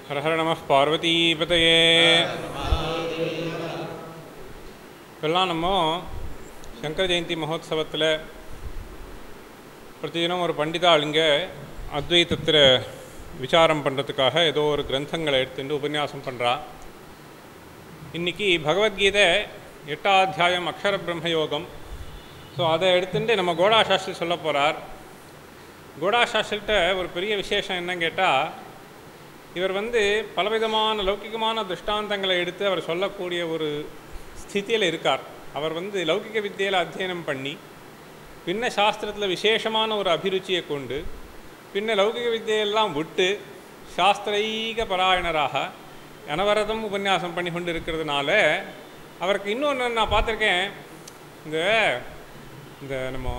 ஹர ஹர நம பார்வதீபதையே இப்பெல்லாம் நம்ம சங்கர ஜெயந்தி மகோத்சவத்தில் பிரதிதினம் ஒரு பண்டிதாள் இங்கே அத்வைத்தத்தில் விசாரம் பண்ணுறதுக்காக ஏதோ ஒரு கிரந்தங்களை எடுத்துட்டு உபன்யாசம் பண்ணுறா இன்னைக்கு பகவத்கீதை எட்டாம் அத்தியாயம் அக்ஷர பிரம்மயோகம் ஸோ அதை எடுத்துட்டு நம்ம கோடா சாஸ்திரி சொல்ல போகிறார் கோடா சாஸ்திரிகிட்ட ஒரு பெரிய விசேஷம் என்னன்னு கேட்டால் இவர் வந்து பலவிதமான லௌகிகமான திருஷ்டாந்தங்களை எடுத்து அவர் சொல்லக்கூடிய ஒரு ஸ்திதியில் இருக்கார் அவர் வந்து லௌகிக வித்தியில் அத்தியனம் பண்ணி பின்ன சாஸ்திரத்தில் விசேஷமான ஒரு அபிருச்சியை கொண்டு பின்ன லௌகிக வித்தியெல்லாம் விட்டு சாஸ்திரைக பராயணராக அனவரதம் உபன்யாசம் பண்ணி கொண்டு இருக்கிறதுனால அவருக்கு இன்னொன்று நான் பார்த்துருக்கேன் இந்த இந்த நம்ம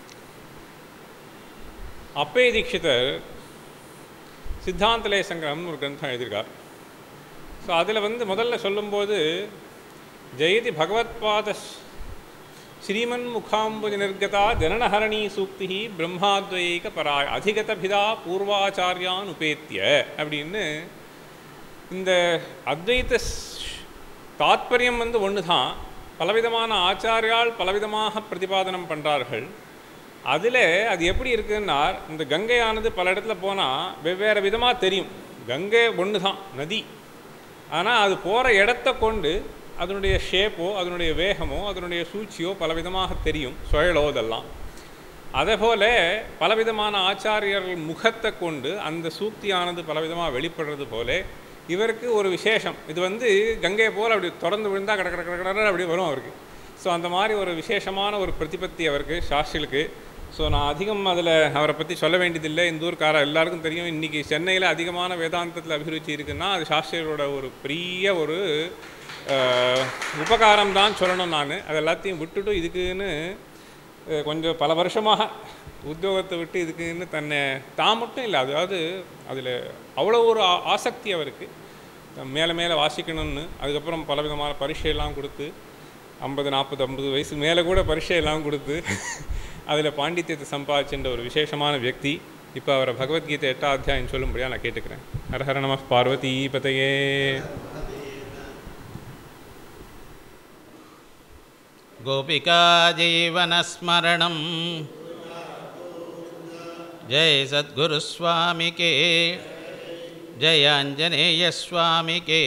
அப்பே தீட்சிதர் சித்தாந்தலே சங்கிரகம்னு ஒரு கிரந்தம் எழுதியிருக்கார் ஸோ அதில் வந்து முதல்ல சொல்லும்போது ஜெயதி பகவத்பாத ஸ்ரீமன் முகாம்புஜ நிர்கதா ஜனனஹரணி சூக்தி பிரம்மாத்வைக பராய் அதிகதபிதா பூர்வாச்சாரியான் உபேத்திய அப்படின்னு இந்த அத்வைத்த தாத்பரியம் வந்து ஒன்று தான் பலவிதமான ஆச்சாரியால் பலவிதமாக பிரதிபாதனம் பண்ணுறார்கள் அதில் அது எப்படி இருக்குன்னா இந்த கங்கையானது பல இடத்துல போனால் வெவ்வேறு விதமாக தெரியும் கங்கை ஒன்று தான் நதி ஆனால் அது போகிற இடத்த கொண்டு அதனுடைய ஷேப்போ அதனுடைய வேகமோ அதனுடைய சூழ்ச்சியோ பலவிதமாக தெரியும் சுழலோ இதெல்லாம் அதே போல் பலவிதமான ஆச்சாரியர்கள் முகத்தை கொண்டு அந்த சூக்தியானது பலவிதமாக வெளிப்படுறது போல இவருக்கு ஒரு விசேஷம் இது வந்து கங்கை போல் அப்படி திறந்து விழுந்தால் கட கட கட கடன்னு அப்படி வரும் அவருக்கு ஸோ அந்த மாதிரி ஒரு விசேஷமான ஒரு பிரதிபத்தி அவருக்கு சாஸ்திரிகளுக்கு ஸோ நான் அதிகம் அதில் அவரை பற்றி சொல்ல வேண்டியதில்லை இந்த ஊருக்கார எல்லாருக்கும் தெரியும் இன்றைக்கி சென்னையில் அதிகமான வேதாந்தத்தில் அபிருச்சி இருக்குன்னா அது சாஸ்திரிகளோட ஒரு பெரிய ஒரு உபகாரம் தான் சொல்லணும் நான் அது எல்லாத்தையும் விட்டுட்டு இதுக்குன்னு கொஞ்சம் பல வருஷமாக உத்தியோகத்தை விட்டு இதுக்குன்னு தன்னை தான் மட்டும் இல்லை அதாவது அதில் அவ்வளோ ஒரு ஆசக்தி அவருக்கு மேலே மேலே வாசிக்கணும்னு அதுக்கப்புறம் பலவிதமான பரீட்சையெல்லாம் கொடுத்து ஐம்பது நாற்பது ஐம்பது வயசு மேலே கூட பரீட்சையெல்லாம் கொடுத்து அதில் பாண்டித்யத்தை சம்பாதிச்சுன்ற ஒரு விசேஷமான வியக்தி இப்போ அவரை பகவத்கீதை எட்டாம் அத்தியாயம் சொல்லும்படியாக நான் கேட்டுக்கிறேன் ஹரஹர நம பார்வதி பதையே गोपिकाजीवनस्मरणं जय सद्गुरुस्वामिके जयाञ्जनेयस्वामिके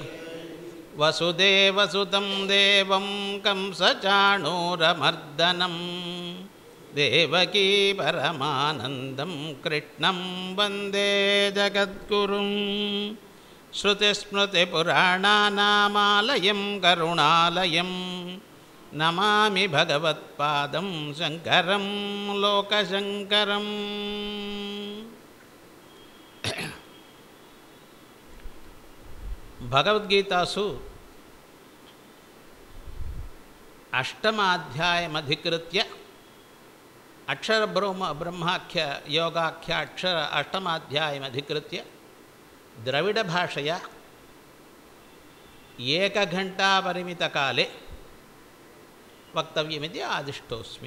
वसुदेवसुतं देवं कंसचाणूरमर्दनं देवकी परमानन्दं कृष्णं वन्दे जगद्गुरुं श्रुतिस्मृतिपुराणानामालयं करुणालयम् नमामि भगवत्पादं शङ्करं लोकशङ्करम् भगवद्गीतासु अष्टमाध्यायमधिकृत्य अक्षरब्रह्म ब्रह्माख्य योगाख्य अक्षर अष्टमाध्यायमधिकृत्य द्रविडभाषया एकघण्टापरिमितकाले वक्तव्यमिति आदिष्टोऽस्मि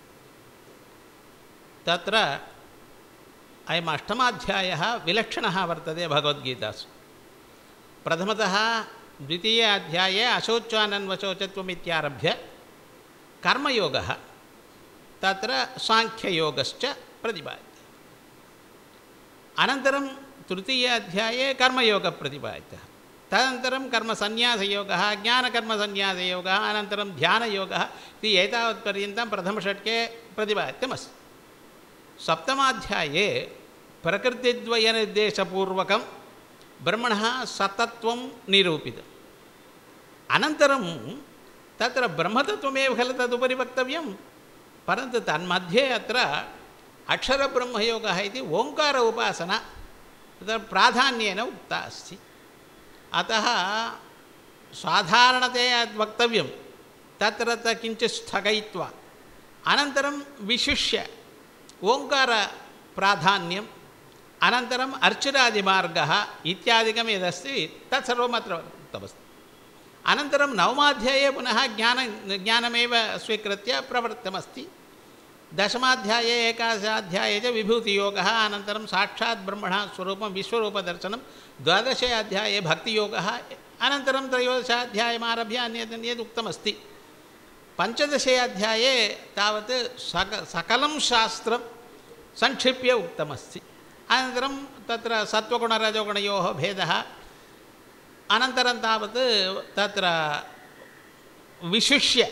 तत्र अयम् अष्टमाध्यायः विलक्षणः वर्तते भगवद्गीतासु प्रथमतः द्वितीय अध्याये अशोचानन्वशोचत्वमित्यारभ्य कर्मयोगः तत्र साङ्ख्ययोगश्च प्रतिपाद्यते अनन्तरं तृतीय अध्याये कर्मयोगप्रतिपादितः तदनन्तरं कर्मसन्न्यासयोगः ज्ञानकर्मसन्न्यासयोगः अनन्तरं ध्यानयोगः इति एतावत्पर्यन्तं प्रथमषट्के प्रतिपादितमस्ति सप्तमाध्याये प्रकृतिद्वयनिर्देशपूर्वकं ब्रह्मणः सतत्वं निरूपितम् अनन्तरं तत्र ब्रह्मतत्त्वमेव खलु तदुपरि वक्तव्यं परन्तु तन्मध्ये अत्र अक्षरब्रह्मयोगः इति ओङ्कार उपासना तत्र प्राधान्येन उक्ता अस्ति अतः साधारणतया यद् वक्तव्यं तत्र त किञ्चित् स्थगयित्वा अनन्तरं विशिष्य ओङ्कारप्राधान्यम् अनन्तरम् अर्चनादिमार्गः इत्यादिकं यदस्ति तत्सर्वम् अत्र उक्तमस्ति अनन्तरं नवमाध्याये पुनः ज्ञान ज्ञानमेव स्वीकृत्य प्रवृत्तमस्ति दशमाध्याये एकादशाध्याये च विभूतियोगः अनन्तरं साक्षात् ब्रह्मणः स्वरूपं विश्वरूपदर्शनं द्वादशे अध्याये भक्तियोगः अनन्तरं त्रयोदशाध्यायमारभ्य अन्यत् अन्यत् उक्तमस्ति पञ्चदशे अध्याये तावत् सक सकलं शास्त्रं संक्षिप्य उक्तमस्ति अनन्तरं तत्र सत्त्वगुणरजोगुणयोः भेदः अनन्तरं तावत् तत्र विशिष्य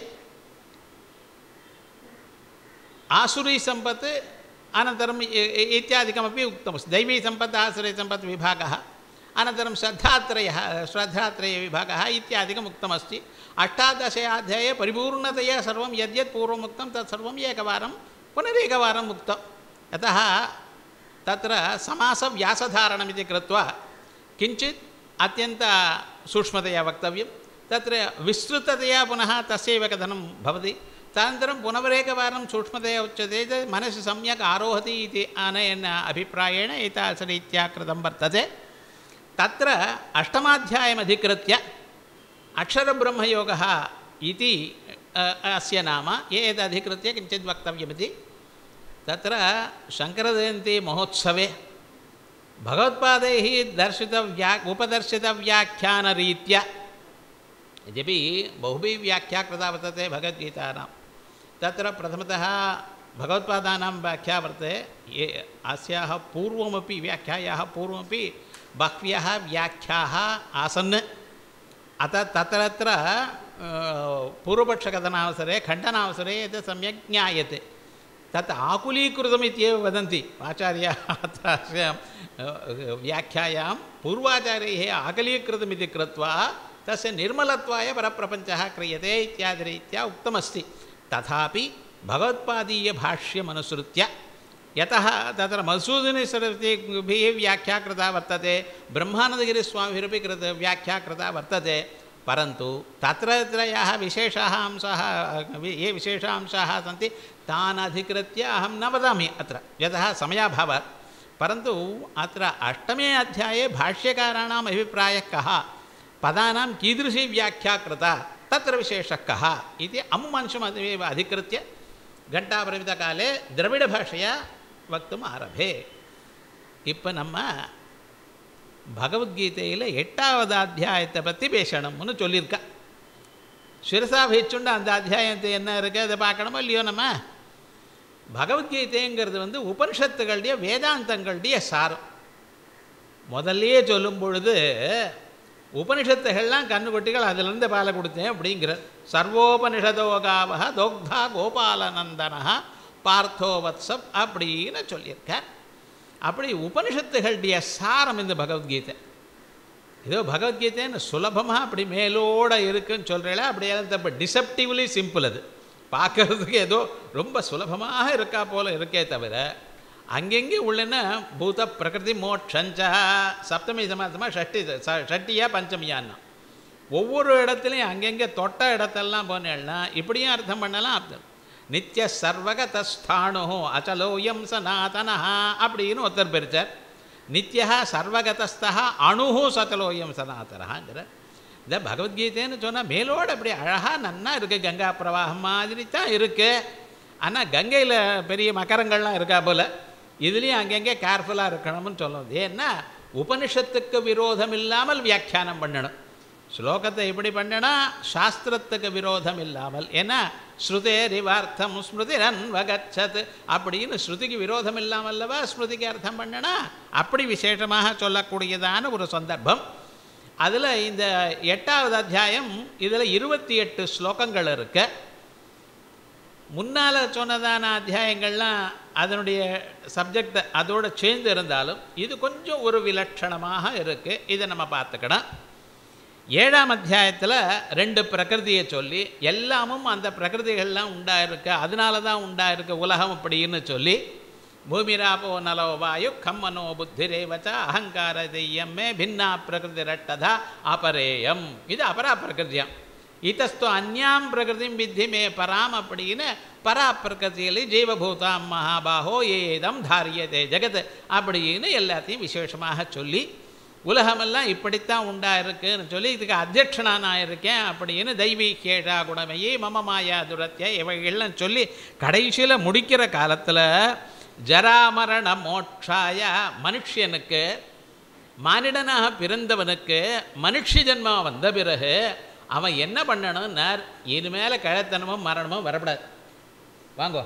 आसुरी सम्पत् अनन्तरम् इ- इ- इत्यादिकमपि उक्तमस्ति दैवी सम्पत् आसुरी सम्पत् विभागः अनन्तरं श्रद्धात्रयः श्रद्धात्रयविभागः इत्यादिकम् उक्तमस्ति अष्टादशे अध्याये परिपूर्णतया सर्वं यद्यत् पूर्वम् उक्तं तत्सर्वम् एकवारं पुनरेकवारम् उक्तं यतः तत्र समासव्यासधारणमिति कृत्वा किञ्चित् अत्यन्तसूक्ष्मतया वक्तव्यं तत्र विस्तृततया पुनः तस्यैव कथनं भवति तदनन्तरं पुनरेकवारं सूक्ष्मतया उच्यते चेत् मनसि सम्यक् आरोहति इति अनेन अभिप्रायेण एतादृशरीत्या कृतं वर्तते तत्र अष्टमाध्यायमधिकृत्य अक्षरब्रह्मयोगः इति अ, अस्य नाम एतदधिकृत्य किञ्चित् वक्तव्यमिति तत्र शङ्करजयन्ती महोत्सवे भगवत्पादैः दर्शितव्या उपदर्शितव्याख्यानरीत्या यद्यपि बहुभिः व्याख्या कृता वर्तते भगवद्गीतानां तत्र प्रथमतः भगवत्पादानां व्याख्या वर्तते ये अस्याः पूर्वमपि व्याख्यायाः पूर्वमपि बह्व्यः व्याख्याः आसन् अतः तत्र तत्र पूर्वपक्षकथनावसरे खण्डनावसरे एतत् सम्यक् ज्ञायते तत् आकुलीकृतमित्येव वदन्ति आचार्याः अत्र अस्यां व्याख्यायां पूर्वाचार्यैः आकलीकृतमिति कृत्वा तस्य निर्मलत्वाय परप्रपञ्चः क्रियते इत्यादिरीत्या उक्तमस्ति तथापि भगवत्पादीयभाष्यमनुसृत्य यतः तत्र मधुसूदनेश्वरभिः व्याख्या कृता वर्तते ब्रह्मानन्दगिरिस्वामिभिरपि कृत व्याख्या कृता वर्तते परन्तु तत्र तत्र याः विशेषाः अंशाः वि- ये विशेषांशाः सन्ति तान् अधिकृत्य अहं न वदामि अत्र यतः समयाभावात् परन्तु अत्र अष्टमे अध्याये भाष्यकाराणाम् अभिप्रायः कः पदानां कीदृशी व्याख्या कृता तत्र विशेषः कः इति अमुमंशमेव अधिकृत्य घण्टापरिमितकाले द्रविडभाषया वक्तुम् ஆரம்பே இப்போ நம்ம பகவத்கீதையில் எட்டாவது அத்தியாயத்தை பற்றி பேசணும்னு சொல்லியிருக்கா சிரசா வச்சுண்டு அந்த அத்தியாயத்தை என்ன இருக்குது அதை பார்க்கணுமோ இல்லையோ நம்ம பகவத்கீதைங்கிறது வந்து உபனிஷத்துகளுடைய வேதாந்தங்களுடைய சாரம் முதல்லயே சொல்லும் பொழுது உபனிஷத்துகள்லாம் கண்ணுக்குட்டிகள் அதிலிருந்து பாலை கொடுத்தேன் அப்படிங்கிற சர்வோபனிஷதோகாவக தோக்தா கோபாலநந்தனா பார்த்தோவத்சப் அப்படின்னு சொல்லியிருக்கார் அப்படி உபனிஷத்துகளுடைய சாரம் இந்த பகவத்கீதை ஏதோ பகவத்கீதைன்னு சுலபமாக அப்படி மேலோட இருக்குன்னு சொல்கிறேன் அப்படியே தப்பு டிசப்டிவ்லி சிம்பிள் அது பார்க்கறதுக்கு ஏதோ ரொம்ப சுலபமாக இருக்கா போல இருக்கே தவிர அங்கெங்கே உள்ளன பூத பிரகிருதி மோட்சஞ்சா சப்தமி சமாசமாக ஷஷ்டி ச- ஷட்டியா பஞ்சமியான்னா ஒவ்வொரு இடத்துலையும் அங்கங்கே தொட்ட இடத்தெல்லாம் போனேன்னா இப்படியும் அர்த்தம் பண்ணலாம் அர்த்தம் நித்திய சர்வகதஸ்தானு அச்சலோயம் சனாதனா அப்படின்னு ஒருத்தர் பிரித்தார் நித்யா சர்வகதஸ்தா அணுஹு சதலோயம் சனாதனங்கிற இந்த பகவத்கீதைன்னு சொன்னால் மேலோடு அப்படி அழகாக நன்னா இருக்குது கங்கா பிரவாகம் மாதிரி தான் இருக்குது ஆனால் கங்கையில் பெரிய மகரங்கள்லாம் இருக்கா போல் இதுலேயும் அங்கங்கே கேர்ஃபுல்லாக இருக்கணும்னு சொல்லணும் ஏன்னா உபனிஷத்துக்கு விரோதம் இல்லாமல் வியாக்கியானம் பண்ணணும் ஸ்லோகத்தை எப்படி பண்ணனா சாஸ்திரத்துக்கு விரோதம் இல்லாமல் ஏன்னா ஸ்ருதேரிவார்த்தம் ஸ்மிருதிரன்வகச்சத் அப்படின்னு ஸ்ருதிக்கு விரோதம் இல்லாமல்லவா ஸ்மிருதிக்கு அர்த்தம் பண்ணனா அப்படி விசேஷமாக சொல்லக்கூடியதான ஒரு சந்தர்ப்பம் அதில் இந்த எட்டாவது அத்தியாயம் இதில் இருபத்தி எட்டு ஸ்லோகங்கள் இருக்கு முன்னால் சொன்னதான அத்தியாயங்கள்லாம் அதனுடைய சப்ஜெக்ட் அதோட சேர்ந்து இருந்தாலும் இது கொஞ்சம் ஒரு விலட்சணமாக இருக்குது இதை நம்ம பார்த்துக்கணும் ஏழாம் அத்தியாயத்தில் ரெண்டு பிரகிருதியை சொல்லி எல்லாமும் அந்த பிரகிருதிகள்லாம் உண்டாயிருக்கு அதனால தான் உண்டாயிருக்கு உலகம் அப்படின்னு சொல்லி பூமிராபோ நலோ வாயு கம்மனோ புத்திரேவச்ச அகங்கார தெய்யம்மே பின்னா பிரகிருதி ரட்டதா அபரேயம் இது அபரா பிரகிருதியம் இத்தஸ்து அந்யாம் பிரகிருதிம் வித்தி மே பராம் அப்படின்னு பரா பிரகிருதியில் ஜீவபூதாம் மகாபாகோ ஏதம் தாரியதே ஜெகத் அப்படின்னு எல்லாத்தையும் விசேஷமாக சொல்லி உலகமெல்லாம் இப்படித்தான் உண்டா இருக்குன்னு சொல்லி இதுக்கு அத்தியட்சனா நான் இருக்கேன் அப்படின்னு தெய்வீ கேஷா குணமையே மம மாயா துரத்திய இவைகள்லாம் சொல்லி கடைசியில் முடிக்கிற காலத்தில் ஜராமரண மோட்சாய மனுஷனுக்கு மானிடனாக பிறந்தவனுக்கு மனுஷ ஜென்மா வந்த பிறகு அவன் என்ன பண்ணணும்னார் இனிமேல் கழத்தனமும் மரணமும் வரக்கூடாது வாங்கோ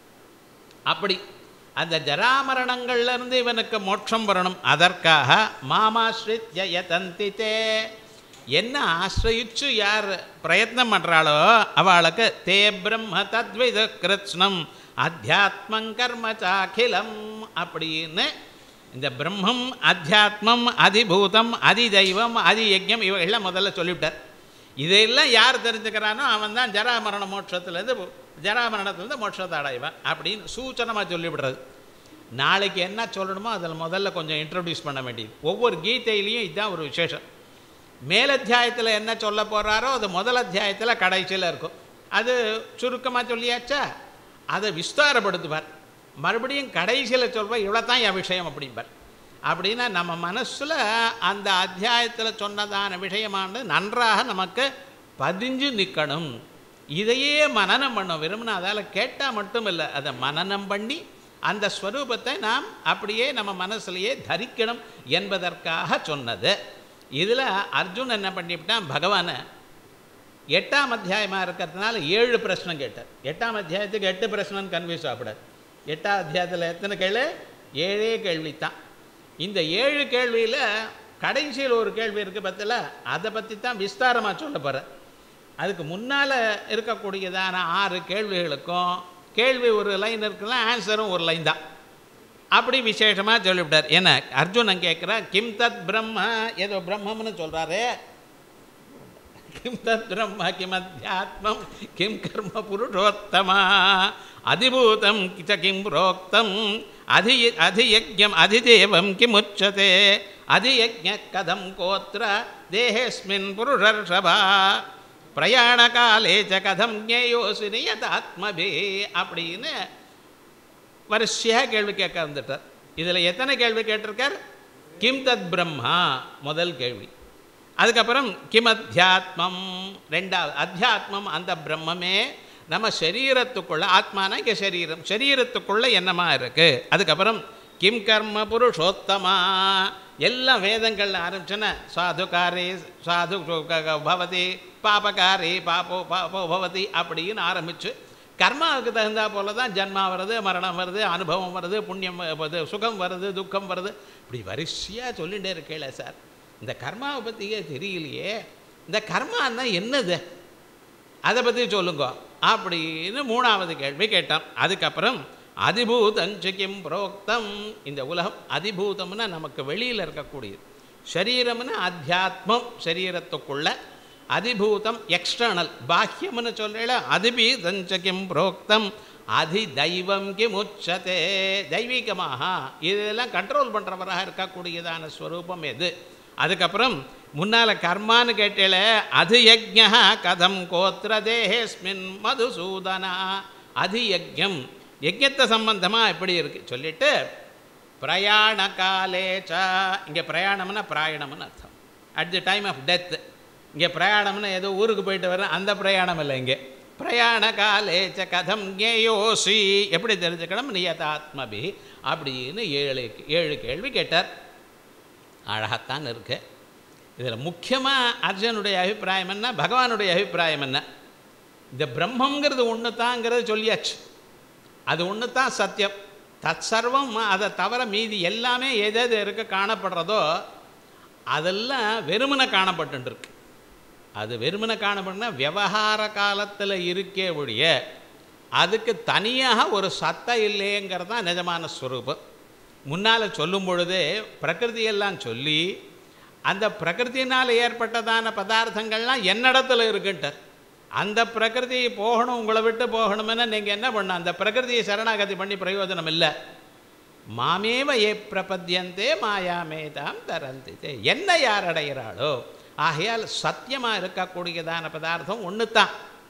அப்படி அந்த ஜராமரணங்கள்ல இருந்து இவனுக்கு மோட்சம் வரணும் அதற்காக மாமாஸ்ரித்ய யதந்தி தே என்ன ஆசிரயிச்சு யார் பிரயத்னம் பண்ணுறாளோ அவளுக்கு தே பிரம்ம தத்வித கிருத்ஸ்னம் அத்தியாத்மம் கர்ம சாக்கிலம் அப்படின்னு இந்த பிரம்மம் அத்தியாத்மம் அதிபூதம் அதிதெய்வம் அதியஜம் இவைகள்லாம் முதல்ல சொல்லிவிட்டார் இதையெல்லாம் யார் தெரிஞ்சுக்கிறானோ அவன் தான் ஜராமரண மோட்சத்துலேருந்து ஜராமரணத்துலேருந்து மோட்சத்தை அடைவான் அப்படின்னு சூச்சனமாக சொல்லிவிடுறது நாளைக்கு என்ன சொல்லணுமோ அதில் முதல்ல கொஞ்சம் இன்ட்ரடியூஸ் பண்ண வேண்டியது ஒவ்வொரு கீதையிலையும் இதுதான் ஒரு விசேஷம் மேலத்தியாயத்தில் என்ன சொல்ல போகிறாரோ அது முதல் அத்தியாயத்தில் கடைசியில் இருக்கும் அது சுருக்கமாக சொல்லியாச்சா அதை விஸ்தாரப்படுத்துவார் மறுபடியும் கடைசியில் சொல்வார் இவ்வளோ தான் என் விஷயம் அப்படிம்பார் அப்படின்னா நம்ம மனசில் அந்த அத்தியாயத்தில் சொன்னதான விஷயமானது நன்றாக நமக்கு பதிஞ்சு நிற்கணும் இதையே மனனம் பண்ண விரும்பினா அதால் கேட்டால் மட்டும் இல்லை அதை மனனம் பண்ணி அந்த ஸ்வரூபத்தை நாம் அப்படியே நம்ம மனசுலையே தரிக்கணும் என்பதற்காக சொன்னது இதில் அர்ஜுன் என்ன பண்ணிவிட்டான் பகவானை எட்டாம் அத்தியாயமாக இருக்கிறதுனால ஏழு பிரச்சனை கேட்டார் எட்டாம் அத்தியாயத்துக்கு எட்டு பிரச்சனைன்னு கன்ஃபியூஸ் ஆகக்கூடாது எட்டாம் அத்தியாயத்தில் எத்தனை கேள்வி ஏழே கேள்வி தான் இந்த ஏழு கேள்வியில் கடைசியில் ஒரு கேள்வி இருக்குது பற்றில அதை பற்றி தான் விஸ்தாரமாக சொல்ல போகிறேன் அதுக்கு முன்னால் இருக்கக்கூடியதான ஆறு கேள்விகளுக்கும் கேள்வி ஒரு லைன் இருக்குல்ல ஆன்சரும் ஒரு லைன் தான் அப்படி விசேஷமாக சொல்லிவிட்டார் என்ன அர்ஜுனன் கேட்குறா கிம் தத் பிரம்ம ஏதோ பிரம்மம்னு சொல்கிறாரு கிம் தத் பிரம்ம கிம் அத்தியாத்மம் கிம் கர்ம புருஷோத்தமா அதிபூதம் கிச்ச கிம் புரோக்தம் அதி அதியஜம் அதிதேவம் கிமுச்சதே அதியஜ கதம் கோத்திர தேகேஸ்மின் புருஷர்ஷபா பிரயாணகாலே ச கதம் ஞேயோசி நியதாத்மபே அப்படின்னு வரிசையாக கேள்வி கேட்க வந்துட்டார் இதில் எத்தனை கேள்வி கேட்டிருக்கார் கிம் தத் பிரம்மா முதல் கேள்வி அதுக்கப்புறம் கிம் அத்தியாத்மம் ரெண்டாவது அத்தியாத்மம் அந்த பிரம்மமே நம்ம சரீரத்துக்குள்ள ஆத்மானா இங்கே சரீரம் சரீரத்துக்குள்ள என்னமா இருக்கு அதுக்கப்புறம் கிம் கர்ம புருஷோத்தமா எல்லாம் வேதங்களில் ஆரம்பிச்சோன்னா சாதுகாரே சாது பவதி பாபகாரி பாப்போ பாப்போ பவதி அப்படின்னு ஆரம்பித்து கர்மாவுக்கு தகுந்தா போல தான் ஜன்மா வருது மரணம் வருது அனுபவம் வருது புண்ணியம் வருது சுகம் வருது துக்கம் வருது இப்படி வரிசையாக சொல்லிகிட்டே இருக்கேல சார் இந்த கர்மாவை பற்றியே தெரியலையே இந்த கர்மான்னா என்னது அதை பற்றி சொல்லுங்க அப்படின்னு மூணாவது கேள்வி கேட்டான் அதுக்கப்புறம் அதிபூதஞ்சிக்கும் புரோக்தம் இந்த உலகம் அதிபூதம்னா நமக்கு வெளியில் இருக்கக்கூடியது சரீரம்னு அத்தியாத்மம் சரீரத்துக்குள்ள அதிபூதம் எக்ஸ்டர்னல் பாஹ்யம்னு சொல்ல அதிபீதஞ்சகிம் புரோக்தம் அதி தெய்வம் கிம் உச்சதே தெய்வீகமாக இதெல்லாம் கண்ட்ரோல் பண்ணுறவராக இருக்கக்கூடியதான ஸ்வரூபம் எது அதுக்கப்புறம் முன்னால் கர்மான்னு கேட்டேல அது யஜ்ஞா கதம் கோத்திர தேகேஸ்மின் மதுசூதனா அது யஜ்யம் யஜ்யத்தை சம்பந்தமாக எப்படி இருக்கு சொல்லிட்டு பிரயாண காலேச்ச இங்கே பிரயாணம்னா பிராயணம்னு அர்த்தம் at the time of death இங்கே பிரயாணம்னு ஏதோ ஊருக்கு போயிட்டு வரேன் அந்த பிரயாணம் இல்லை இங்கே பிரயாண காலேச்ச கதம் ஞேயோசி எப்படி தெரிஞ்சுக்கணும் நியதாத்மபி அப்படின்னு ஏழு ஏழு கேள்வி கேட்டார் அழகாத்தான் இருக்கு இதில் முக்கியமாக அர்ஜுனுடைய அபிப்பிராயம் என்ன பகவானுடைய அபிப்பிராயம் என்ன இந்த பிரம்மங்கிறது ஒன்று தாங்கிறது சொல்லியாச்சு அது ஒன்று தான் சத்தியம் தத் சர்வம் அதை தவிர மீதி எல்லாமே எது எது இருக்க காணப்படுறதோ அதெல்லாம் வெறுமனை காணப்பட்டுருக்கு அது வெறுமனை காணப்படுனா விவகார காலத்தில் இருக்கே ஒழிய அதுக்கு தனியாக ஒரு சத்தம் இல்லைங்கிறது தான் நிஜமான ஸ்வரூபம் முன்னால் சொல்லும் பொழுதே பிரகிருதியெல்லாம் சொல்லி அந்த பிரகிருத்தினால் ஏற்பட்டதான பதார்த்தங்கள்லாம் என்னிடத்துல இருக்குன்ட்டார் அந்த பிரகிருதி போகணும் உங்களை விட்டு போகணும்னு நீங்கள் என்ன பண்ண அந்த பிரகிருதியை சரணாகதி பண்ணி பிரயோஜனம் இல்லை மாமேவ ஏ பிரபத்தியந்தே மாயாமேதாம் தரந்திதே என்ன யார் அடைகிறாளோ ஆகையால் சத்தியமாக இருக்கக்கூடியதான பதார்த்தம் ஒன்று தான்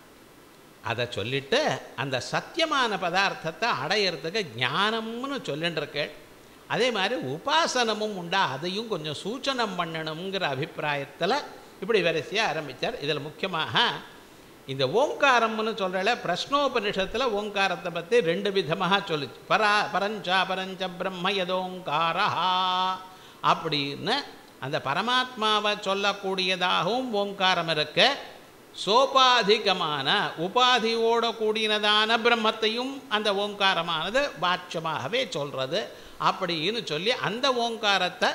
அதை சொல்லிட்டு அந்த சத்தியமான பதார்த்தத்தை அடையிறதுக்கு ஞானம்னு சொல்லிட்டு இருக்கேன் அதே மாதிரி உபாசனமும் உண்டா அதையும் கொஞ்சம் சூச்சனம் பண்ணணுங்கிற அபிப்பிராயத்தில் இப்படி வரிசையாக ஆரம்பித்தார் இதில் முக்கியமாக இந்த ஓங்காரம்னு சொல்கிறல பிரஷ்னோபனிஷத்தில் ஓங்காரத்தை பற்றி ரெண்டு விதமாக சொல்லுச்சு பரா பரஞ்சா பரஞ்ச பிரம்ம யதோங்காரா அப்படின்னு அந்த பரமாத்மாவை சொல்லக்கூடியதாகவும் ஓங்காரம் இருக்க சோபாதிகமான உபாதியோட கூடினதான பிரம்மத்தையும் அந்த ஓங்காரமானது வாட்சமாகவே சொல்கிறது அப்படின்னு சொல்லி அந்த ஓங்காரத்தை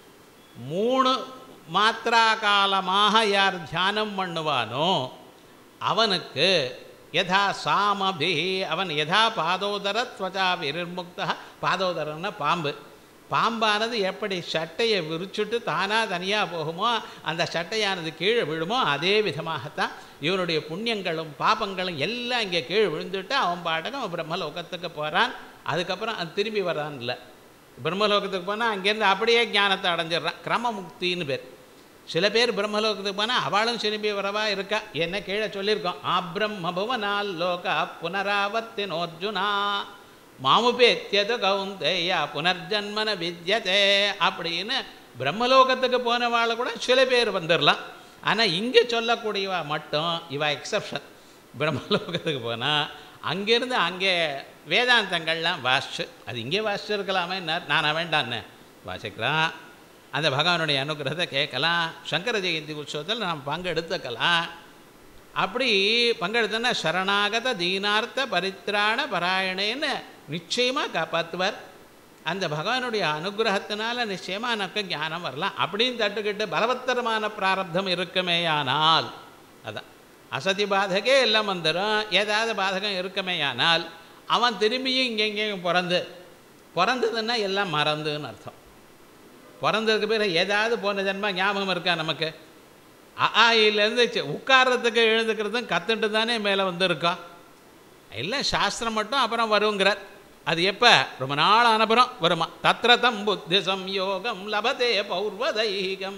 மூணு மாத்திரா காலமாக யார் தியானம் பண்ணுவானோ அவனுக்கு யதா சாமபி அவன் யதா பாதோதர துவச்சா விருமுக்தா பாதோதரன்னா பாம்பு பாம்பானது எப்படி சட்டையை விரிச்சுட்டு தானாக தனியாக போகுமோ அந்த சட்டையானது கீழே விழுமோ அதே விதமாகத்தான் இவனுடைய புண்ணியங்களும் பாபங்களும் எல்லாம் இங்கே கீழே விழுந்துட்டு அவன் பாட்டுக்கு அவன் பிரம்மலோகத்துக்கு போகிறான் அதுக்கப்புறம் அது திரும்பி வரான் இல்லை பிரம்மலோகத்துக்கு போனால் அங்கேருந்து அப்படியே ஞானத்தை அடைஞ்சிடுறான் கிரமமுக்தின்னு பேர் சில பேர் பிரம்மலோகத்துக்கு போனால் அவளும் திரும்பி வரவா இருக்கா என்ன கீழே சொல்லியிருக்கோம் ஆப்ரம்ம புவனால் லோக புனராவர்த்தினோர்ஜுனா மாமுபேத்தியது கவுந்தேயா புனர்ஜன்மன வித்யதே அப்படின்னு பிரம்மலோகத்துக்கு போனவாள் கூட சில பேர் வந்துடலாம் ஆனால் இங்கே சொல்லக்கூடியவா மட்டும் இவா எக்ஸப்ஷன் பிரம்மலோகத்துக்கு போனால் அங்கேருந்து அங்கே வேதாந்தங்கள்லாம் வாசிச்சு அது இங்கே வாசிச்சிருக்கலாமே நான் வேண்டான்னு வாசிக்கிறான் அந்த பகவானுடைய அனுகிரகத்தை கேட்கலாம் சங்கர ஜெயந்தி உற்சவத்தில் நாம் பங்கெடுத்துக்கலாம் அப்படி பங்கெடுத்தோன்னா சரணாகத தீனார்த்த பரித்ராண பராயணேன்னு நிச்சயமாக காப்பாற்றுவார் அந்த பகவானுடைய அனுகிரகத்தினால நிச்சயமாக எனக்கு ஞானம் வரலாம் அப்படின்னு தட்டுக்கிட்டு பலவத்தரமான பிராரப்தம் இருக்குமேயானால் அதான் அசதி பாதகே எல்லாம் வந்துடும் ஏதாவது பாதகம் இருக்குமேயானால் அவன் திரும்பியும் இங்கே இங்கேயும் பிறந்து பிறந்ததுன்னா எல்லாம் மறந்துன்னு அர்த்தம் பிறந்ததுக்கு பிறகு ஏதாவது போன ஜென்மா ஞாபகம் இருக்கா நமக்கு ஆயிலேருந்து உட்கார்றதுக்கு எழுந்துக்கிறதும் கற்றுட்டு தானே மேலே வந்திருக்கோம் எல்லாம் சாஸ்திரம் மட்டும் அப்புறம் வருங்கிறார் அது எப்போ ரொம்ப நாள் அனுப்புகிறோம் வருமா தத்ரதம் புத்தி சம்யோகம் லபதே பௌர்வதைகம்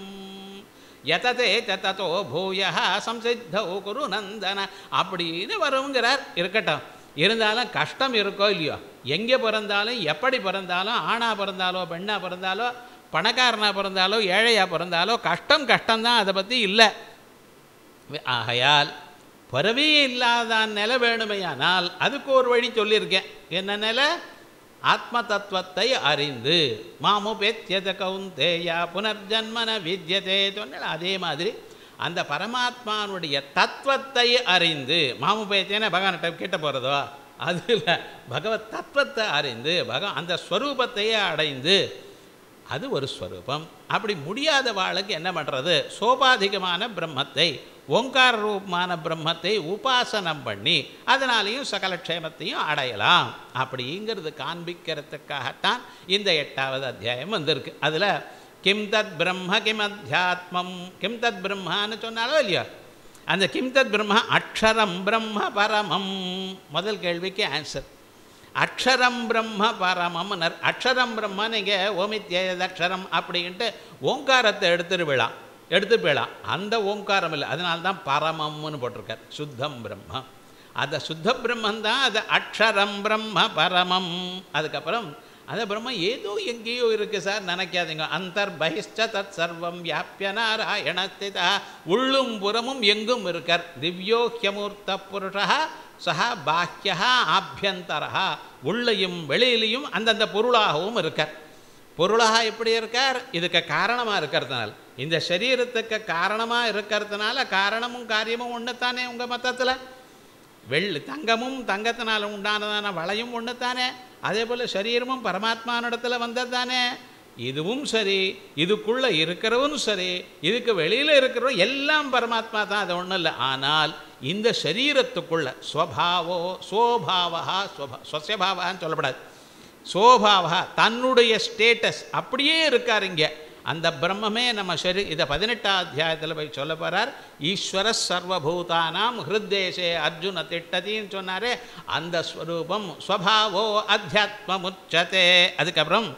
யததே தத்தோ பூய சம்சித்தோ குரு நந்தன அப்படின்னு வருங்கிறார் இருக்கட்டும் இருந்தாலும் கஷ்டம் இருக்கோ இல்லையோ எங்கே பிறந்தாலும் எப்படி பிறந்தாலும் ஆணாக பிறந்தாலோ பெண்ணாக பிறந்தாலோ பணக்காரனாக பிறந்தாலோ ஏழையாக பிறந்தாலோ கஷ்டம் கஷ்டம்தான் அதை பற்றி இல்லை ஆகையால் பிறவியே இல்லாத நிலை வேணுமையானால் அதுக்கு ஒரு வழி சொல்லியிருக்கேன் என்ன நிலை ஆத்ம தத்துவத்தை அறிந்து மாமு பேத்தியத கவுந்தேயா புனர்ஜன்மன வித்யதே சொன்ன அதே மாதிரி அந்த பரமாத்மானுடைய தத்துவத்தை அறிந்து மாமு பேத்தியன பகவான்கிட்ட கிட்ட போகிறதோ அது இல்லை பகவத் தத்துவத்தை அறிந்து பக அந்த ஸ்வரூபத்தையே அடைந்து அது ஒரு ஸ்வரூபம் அப்படி முடியாத வாளுக்கு என்ன பண்ணுறது சோபாதிகமான பிரம்மத்தை ஓங்கார ரூபமான பிரம்மத்தை உபாசனம் பண்ணி அதனாலேயும் சகல க்ஷேமத்தையும் அடையலாம் அப்படிங்கிறது காண்பிக்கிறதுக்காகத்தான் இந்த எட்டாவது அத்தியாயம் வந்திருக்கு அதில் கிம் தத் பிரம்ம கிம் அத்தியாத்மம் கிம் தத் பிரம்மான்னு சொன்னாலோ இல்லையோ அந்த கிம் தத் பிரம்ம அக்ஷரம் பிரம்ம பரமம் முதல் கேள்விக்கு ஆன்சர் அக்ஷரம் பிரம்ம பரமம்னர் அக்ஷரம் பிரம்ம நீங்கள் ஓமித்யேத அக்ஷரம் அப்படின்ட்டு ஓங்காரத்தை எடுத்துட்டு விழாம் எடுத்து போயிடலாம் அந்த ஓங்காரம் இல்லை அதனால தான் பரமம்னு போட்டிருக்கார் சுத்தம் பிரம்ம அந்த சுத்த பிரம்மன் தான் அது அக்ஷரம் பிரம்ம பரமம் அதுக்கப்புறம் அந்த பிரம்மம் ஏதோ எங்கேயோ இருக்குது சார் நினைக்காதீங்க அந்தர் பகிஷ்ட தத் சர்வம் வியாபிய நாராயணஸ்திதா உள்ளும் புறமும் எங்கும் இருக்கார் திவ்யோஹ்யமூர்த்த புருஷா சஹா பாக்கியா ஆபியந்தரா உள்ளையும் வெளியிலையும் அந்தந்த பொருளாகவும் இருக்கார் பொருளாக எப்படி இருக்கார் இதுக்கு காரணமாக இருக்கிறதுனால இந்த சரீரத்துக்கு காரணமாக இருக்கிறதுனால காரணமும் காரியமும் ஒன்று தானே உங்கள் மொத்தத்தில் வெள்ளி தங்கமும் தங்கத்தினால் உண்டானதான வளையும் ஒன்று தானே அதே போல் சரீரமும் பரமாத்மானிடத்தில் வந்தது தானே இதுவும் சரி இதுக்குள்ளே இருக்கிறவனும் சரி இதுக்கு வெளியில் இருக்கிறவன் எல்லாம் பரமாத்மா தான் அது ஒன்றும் இல்லை ஆனால் இந்த சரீரத்துக்குள்ள ஸ்வபாவோ சோபாவா ஸ்வபா ஸ்வசியபாவான்னு சொல்லப்படாது சோபாவா தன்னுடைய ஸ்டேட்டஸ் அப்படியே இருக்கார் இங்கே அந்த பிரம்மமே நம்ம சரி இதை பதினெட்டாம் அத்தியாயத்தில் போய் சொல்ல போகிறார் ஈஸ்வர சர்வபூதானாம் ஹிருத்தேசே அர்ஜுன திட்டத்தின்னு சொன்னாரே அந்த ஸ்வரூபம் ஸ்வபாவோ அத்தியாத்மமுச்சதே அதுக்கப்புறம்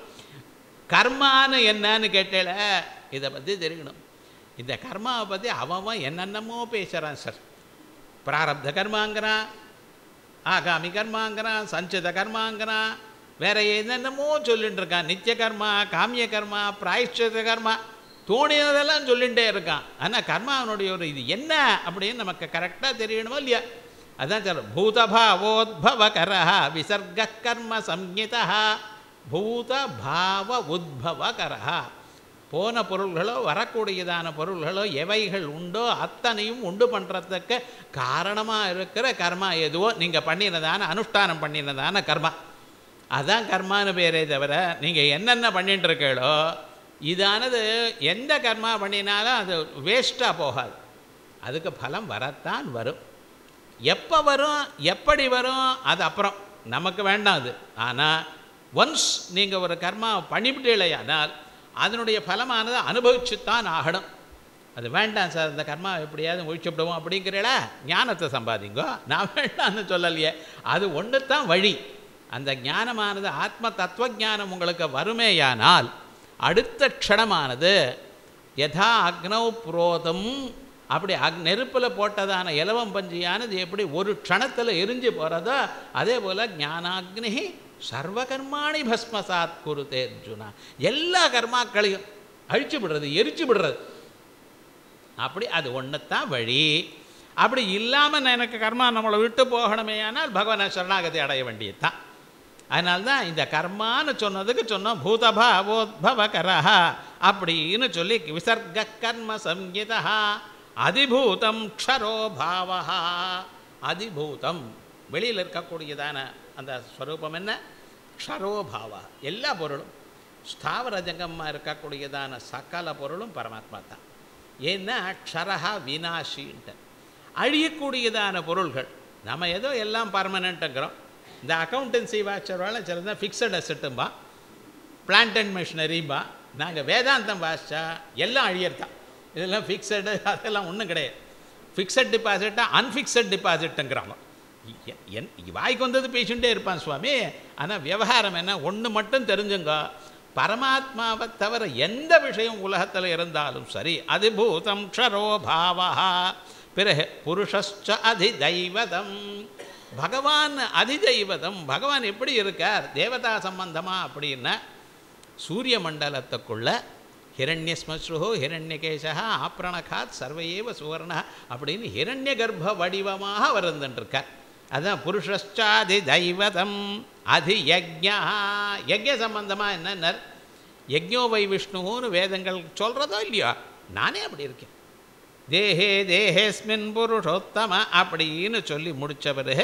கர்மான்னு என்னன்னு கேட்டேல இதை பற்றி தெரியணும் இந்த கர்மாவை பற்றி அவன் என்னென்னமோ பேசுகிறான் சார் பிராரப்த கர்மாங்கிறான் ஆகாமி கர்மாங்கிறான் சஞ்சித கர்மாங்கிறான் வேற என்னென்னமோ சொல்லிட்டு இருக்கான் நித்திய கர்மா காமிய கர்மா பிராயஷ்சித்த கர்மா தோணினதெல்லாம் சொல்லிகிட்டே இருக்கான் ஆனால் கர்மாவனுடைய ஒரு இது என்ன அப்படின்னு நமக்கு கரெக்டாக தெரியணுமோ இல்லையா அதான் சொல்ல பூதபாவோத்பவ கரஹ விசர்க கர்ம சம்ஹிதா பூத பாவ உத்பவ கரஹா போன பொருள்களோ வரக்கூடியதான பொருள்களோ எவைகள் உண்டோ அத்தனையும் உண்டு பண்ணுறதுக்கு காரணமாக இருக்கிற கர்மா எதுவோ நீங்கள் பண்ணினதான அனுஷ்டானம் பண்ணினதான கர்மா அதான் கர்மான்னு பேரே தவிர நீங்கள் என்னென்ன பண்ணிட்டு இருக்கீங்களோ இதானது எந்த கர்மா பண்ணினாலும் அது வேஸ்ட்டாக போகாது அதுக்கு பலம் வரத்தான் வரும் எப்போ வரும் எப்படி வரும் அது அப்புறம் நமக்கு வேண்டாம் அது ஆனால் ஒன்ஸ் நீங்கள் ஒரு கர்மா பண்ணிவிட்டீங்களேயானால் அதனுடைய பலமானது அனுபவிச்சுத்தான் ஆகணும் அது வேண்டாம் சார் இந்த கர்மா எப்படியாவது ஒழிச்சுவிடுவோம் அப்படிங்கிறீங்களா ஞானத்தை சம்பாதிங்கோ நான் வேண்டாம்னு சொல்லலையே அது ஒன்று தான் வழி அந்த ஞானமானது ஆத்ம தத்துவ ஞானம் உங்களுக்கு வருமேயானால் அடுத்த க்ஷணமானது யதா அக்னௌ புரோதம் அப்படி அக் நெருப்பில் போட்டதான இலவம் பஞ்சியானது எப்படி ஒரு க்ஷணத்தில் எரிஞ்சு போகிறதோ அதே போல் ஞானாக்னி சர்வகர்மாணி பஸ்மசாத் குருதே அர்ஜுனா எல்லா கர்மாக்களையும் அழிச்சு விடுறது எரிச்சு விடுறது அப்படி அது ஒன்று தான் வழி அப்படி இல்லாமல் எனக்கு கர்மா நம்மளை விட்டு போகணுமே ஆனால் பகவானை சரணாகதி அடைய வேண்டியது தான் அதனால தான் இந்த கர்மான்னு சொன்னதுக்கு சொன்னோம் பூதபாவோத்பவ கரஹா அப்படின்னு சொல்லி விசர்க கர்ம சம்ஹிதா அதிபூதம் க்ஷரோ பாவஹா அதிபூதம் வெளியில் இருக்கக்கூடியதான அந்த ஸ்வரூபம் என்ன க்ஷரோ பாவா எல்லா பொருளும் ஸ்தாவர ஜங்கமாக இருக்கக்கூடியதான சகல பொருளும் பரமாத்மா தான் ஏன்னா க்ஷரஹா வினாஷின்ட்டு அழியக்கூடியதான பொருள்கள் நம்ம ஏதோ எல்லாம் பர்மனெண்ட்டுங்கிறோம் இந்த அக்கௌண்டன்சி வாட்சர் வேலை சிலது ஃபிக்ஸட் அசட்டும்பா பிளான்ட் அண்ட் மிஷினரிம்பா நாங்கள் வேதாந்தம் வாசிச்சா எல்லாம் அழியறதான் இதெல்லாம் ஃபிக்ஸடு அதெல்லாம் ஒன்றும் கிடையாது ஃபிக்ஸட் டிபாசிட்டா அன்ஃபிக்ஸட் டிபாசிட்டுங்கிறாங்க எ- என் வாய்க்கு வந்தது பேசிகிட்டே இருப்பான் சுவாமி ஆனால் விவகாரம் என்ன ஒன்று மட்டும் தெரிஞ்சுங்க பரமாத்மாவை தவிர எந்த விஷயம் உலகத்தில் இருந்தாலும் சரி அதிபூதம் க்ஷரோ பாவா பிறகு புருஷஸ்ச அதிதைவதம் பகவான் அதிதைவதம் பகவான் எப்படி இருக்கார் தேவதா சம்பந்தமா அப்படின்னா சூரிய மண்டலத்துக்குள்ள ஹிரண்யஸ்மஸ்ருஹோ ஹிரண்யகேசா ஆப்ரணகாத் சர்வையேவ சுவர்ணா அப்படின்னு ஹிரண்ய கர்ப்ப வடிவமாக வருந்துட்டுருக்கார் அதான் புருஷாதி தெய்வதம் அதி யஜ்ஞா யஜ்ய சம்பந்தமாக என்னன்னர் யஜ்ஞோ வை விஷ்ணுன்னு வேதங்கள் சொல்கிறதோ இல்லையோ நானே அப்படி இருக்கேன் தேஹே தேஹேஸ்மின் புருஷோத்தம அப்படின்னு சொல்லி முடித்த பிறகு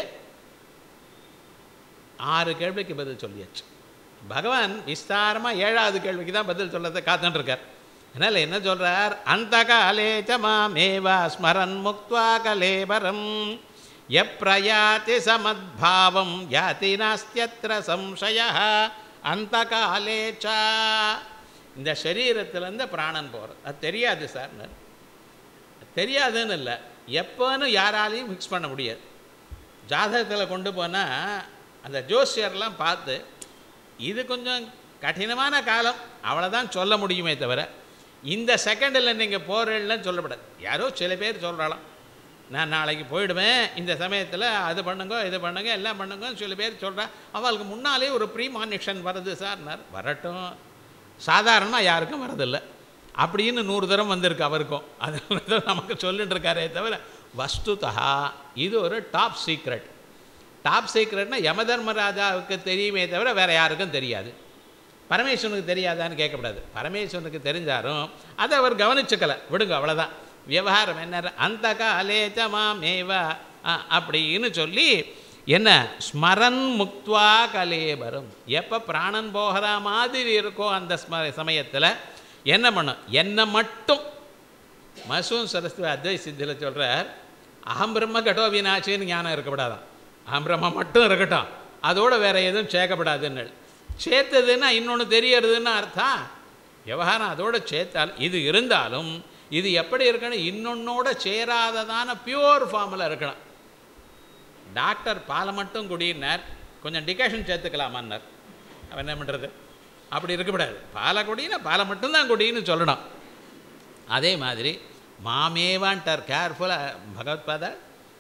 ஆறு கேள்விக்கு பதில் சொல்லியாச்சு பகவான் விஸ்தாரமாக ஏழாவது கேள்விக்கு தான் பதில் சொல்லத்தை காத்துட்டுருக்கார் அதனால் என்ன சொல்கிறார் அந்த காலே ச மாமேவா ஸ்மரன் முக்த்வா கலேபரம் எப்ரயாதி சமத்பாவம் யாதி நாஸ்தியத்திர சம்சய அந்த காலே ச இந்த சரீரத்திலேருந்து பிராணன் போகிறது அது தெரியாது சார் தெரியாதுன்னு இல்லை எப்போன்னு யாராலையும் ஃபிக்ஸ் பண்ண முடியாது ஜாதகத்தில் கொண்டு போனால் அந்த ஜோசியர்லாம் பார்த்து இது கொஞ்சம் கடினமான காலம் அவ்வளோதான் சொல்ல முடியுமே தவிர இந்த செகண்டில் நீங்கள் போகிறீங்கன்னு சொல்லப்படாது யாரோ சில பேர் சொல்கிறாளாம் நான் நாளைக்கு போயிடுவேன் இந்த சமயத்தில் அது பண்ணுங்க இது பண்ணுங்க எல்லாம் பண்ணுங்கன்னு சில பேர் சொல்கிறா அவளுக்கு முன்னாலே ஒரு ப்ரீமானிஷன் வருது சார்னார் வரட்டும் சாதாரணமாக யாருக்கும் வரதில்லை அப்படின்னு நூறு தரம் வந்திருக்கு அவருக்கும் அதனால தான் நமக்கு சொல்லிட்டு இருக்காரே தவிர வஸ்துதா இது ஒரு டாப் சீக்ரெட் டாப் சீக்ரெட்னா யமதர்மராஜாவுக்கு தெரியுமே தவிர வேறு யாருக்கும் தெரியாது பரமேஸ்வரனுக்கு தெரியாதான்னு கேட்கக்கூடாது பரமேஸ்வரனுக்கு தெரிஞ்சாலும் அதை அவர் கவனிச்சுக்கல விடுங்க அவ்வளோதான் விவகாரம் என்ன அந்த காலேச்சமாமேவ அப்படின்னு சொல்லி என்ன ஸ்மரன் முக்த்வா கலேபரம் எப்போ பிராணன் போகிற மாதிரி இருக்கோ அந்த ஸ்ம சமயத்தில் என்ன பண்ணும் என்னை மட்டும் மசூன் சரஸ்வதி அத்வை சித்தியில் சொல்கிறார் அகம் பிரம்ம கடோ வினாச்சின்னு ஞானம் இருக்கக்கூடாதான் அகம் பிரம்ம மட்டும் இருக்கட்டும் அதோட வேற எதுவும் சேர்க்கப்படாதுன்னு சேர்த்ததுன்னா இன்னொன்று தெரியறதுன்னு அர்த்தம் விவகாரம் அதோட சேர்த்தால் இது இருந்தாலும் இது எப்படி இருக்கணும் இன்னொன்னோட சேராததான பியூர் ஃபார்மில் இருக்கணும் டாக்டர் பாலை மட்டும் குடினார் கொஞ்சம் டிகாஷன் சேர்த்துக்கலாமான்னார் அவன் என்ன பண்ணுறது அப்படி இருக்கக்கூடாது பாலை குடினா பாலை மட்டும்தான் குடின்னு சொல்லணும் அதே மாதிரி மாமேவான்ட்டார் கேர்ஃபுல்லாக பகவத்பாதா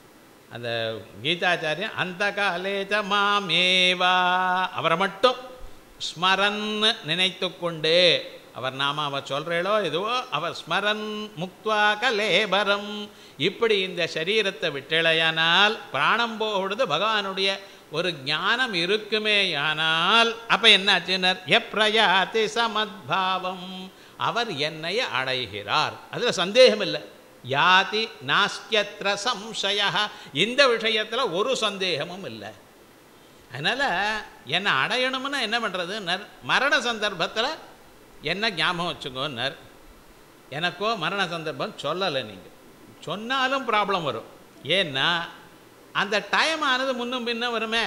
அந்த கீதாச்சாரியன் அந்த காலேச்ச மாமேவா அவரை மட்டும் ஸ்மரன் நினைத்து கொண்டு அவர் நாம அவர் சொல்கிறேளோ எதுவோ அவர் ஸ்மரன் முக்துவா கலேபரம் இப்படி இந்த சரீரத்தை விட்டலையானால் பிராணம் போகுது பகவானுடைய ஒரு ஞானம் இருக்குமே ஆனால் அப்போ என்னாச்சுனர் எப்ரயாதி சமத்பாவம் அவர் என்னை அடைகிறார் அதில் சந்தேகம் இல்லை யாதி நாஸ்தியத்ர சம்சய இந்த விஷயத்தில் ஒரு சந்தேகமும் இல்லை அதனால் என்னை அடையணும்னா என்ன பண்ணுறதுன்னர் மரண சந்தர்ப்பத்தில் என்ன ஞாபகம் வச்சுக்கோன்னர் எனக்கோ மரண சந்தர்ப்பம் சொல்லலை நீங்கள் சொன்னாலும் ப்ராப்ளம் வரும் ஏன்னா அந்த டைம் ஆனது முன்னும் பின்னும் வருமே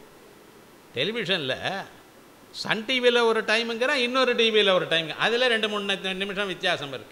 டெலிவிஷனில் சன் டிவியில் ஒரு டைமுங்கிற இன்னொரு டிவியில் ஒரு டைம் அதில் ரெண்டு மூணு நிமிஷம் வித்தியாசம் இருக்குது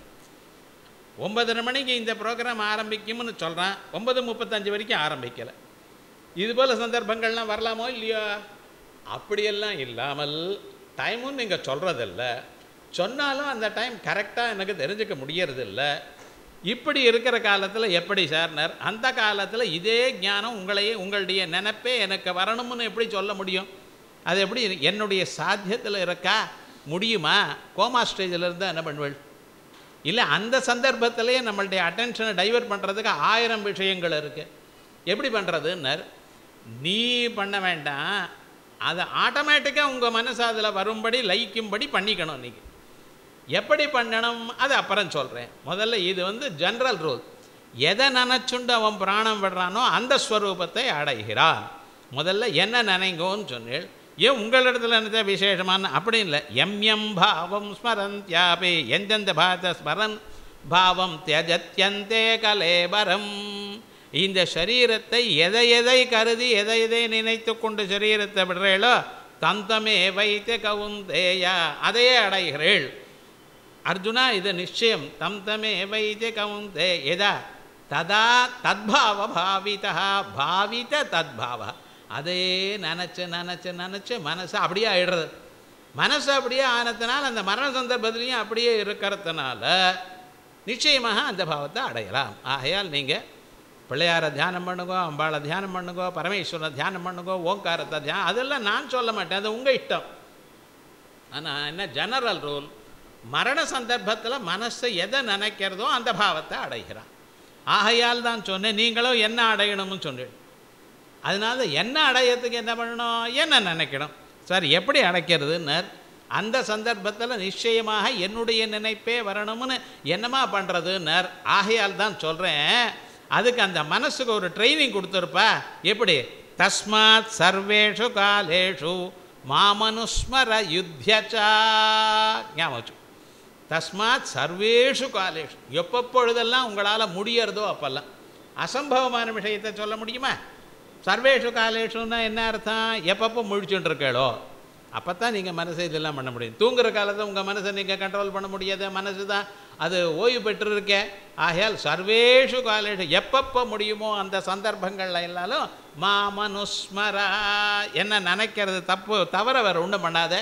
ஒன்பதரை மணிக்கு இந்த ப்ரோக்ராம் ஆரம்பிக்கும்னு சொல்கிறான் ஒன்பது முப்பத்தஞ்சு வரைக்கும் ஆரம்பிக்கலை இது போல் சந்தர்ப்பங்கள்லாம் வரலாமோ இல்லையோ அப்படியெல்லாம் இல்லாமல் டைமும் நீங்கள் சொல்கிறதில்ல சொன்னாலும் அந்த டைம் கரெக்டாக எனக்கு தெரிஞ்சுக்க முடியறதில்ல இப்படி இருக்கிற காலத்தில் எப்படி சார்னர் அந்த காலத்தில் இதே ஞானம் உங்களையே உங்களுடைய நினைப்பே எனக்கு வரணும்னு எப்படி சொல்ல முடியும் அது எப்படி என்னுடைய சாத்தியத்தில் இருக்கா முடியுமா கோமா ஸ்டேஜில் இருந்தால் என்ன பண்ணுவேள் இல்லை அந்த சந்தர்ப்பத்திலேயே நம்மளுடைய அட்டென்ஷனை டைவர்ட் பண்ணுறதுக்கு ஆயிரம் விஷயங்கள் இருக்குது எப்படி பண்ணுறதுன்னர் நீ பண்ண வேண்டாம் அதை ஆட்டோமேட்டிக்காக உங்கள் மனசு அதில் வரும்படி லயிக்கும்படி பண்ணிக்கணும் நீங்கள் எப்படி பண்ணணும் அது அப்புறம் சொல்கிறேன் முதல்ல இது வந்து ஜென்ரல் ரூல் எதை நினச்சுண்டு அவன் பிராணம் விடுறானோ அந்த ஸ்வரூபத்தை அடைகிறான் முதல்ல என்ன நினைங்கோன்னு சொன்னேன் ஏன் உங்களிடத்துல நினைச்ச விசேஷமான அப்படி இல்லை எம் எம் பாவம் ஸ்மரன் தியாபே எந்தெந்த பாத ஸ்மரன் பாவம் தியஜத்யந்தே கலேபரம் இந்த சரீரத்தை எதை எதை கருதி எதை எதை நினைத்து கொண்டு சரீரத்தை விடுறீளோ தந்தமே வைத்த கவுந்தேயா அதையே அடைகிறேள் அர்ஜுனா இது நிச்சயம் தம் தமே வைத்திய கவுந்தே எதா ததா தத்பாவ பாவிதா பாவித தத்பாவ அதே நினச்சி நினச்சி நினச்சி மனசு அப்படியே ஆயிடுறது மனசு அப்படியே ஆனதுனால அந்த மரண சந்தர்ப்பத்திலையும் அப்படியே இருக்கிறதுனால நிச்சயமாக அந்த பாவத்தை அடையலாம் ஆகையால் நீங்கள் பிள்ளையாரை தியானம் பண்ணுங்கோ அம்பாளை தியானம் பண்ணுங்கோ பரமேஸ்வரனை தியானம் பண்ணுங்கோ ஓங்காரத்தை தியானம் அதெல்லாம் நான் சொல்ல மாட்டேன் அது உங்கள் இஷ்டம் ஆனால் என்ன ஜெனரல் ரூல் மரண சந்தர்ப்பத்தில் மனசை எதை நினைக்கிறதோ அந்த பாவத்தை அடைகிறான் ஆகையால் தான் சொன்னேன் நீங்களும் என்ன அடையணும்னு சொன்னேன் அதனால என்ன அடையறதுக்கு என்ன பண்ணணும் என்ன நினைக்கணும் சார் எப்படி அடைக்கிறதுன்னர் அந்த சந்தர்ப்பத்தில் நிச்சயமாக என்னுடைய நினைப்பே வரணும்னு என்னமா பண்ணுறதுன்னர் ஆகையால் தான் சொல்கிறேன் அதுக்கு அந்த மனசுக்கு ஒரு ட்ரைனிங் கொடுத்துருப்பா எப்படி தஸ்மாத் சர்வேஷு காலேஷு மாமனுஸ்மர யுத்தியச்சா ஞாபகம் வச்சு தஸ்மாத் சர்வேஷு காலேஷு எப்பப்பொழுதெல்லாம் உங்களால் முடியறதோ அப்போல்லாம் அசம்பவமான விஷயத்தை சொல்ல முடியுமா சர்வேஷு காலேஷுன்னா என்ன அர்த்தம் எப்பப்போ முழிச்சுட்டு இருக்கேளோ அப்போ தான் நீங்கள் மனசை இதெல்லாம் பண்ண முடியும் தூங்குற காலத்தை உங்கள் மனசை நீங்கள் கண்ட்ரோல் பண்ண முடியாது மனசு தான் அது ஓய்வு பெற்றிருக்க ஆகையால் சர்வேஷு காலேஷு எப்பப்போ முடியுமோ அந்த சந்தர்ப்பங்கள்ல எல்லாலும் மாமனுஸ்மரா என்ன நினைக்கிறது தப்பு தவிர வேறு ஒன்றும் பண்ணாத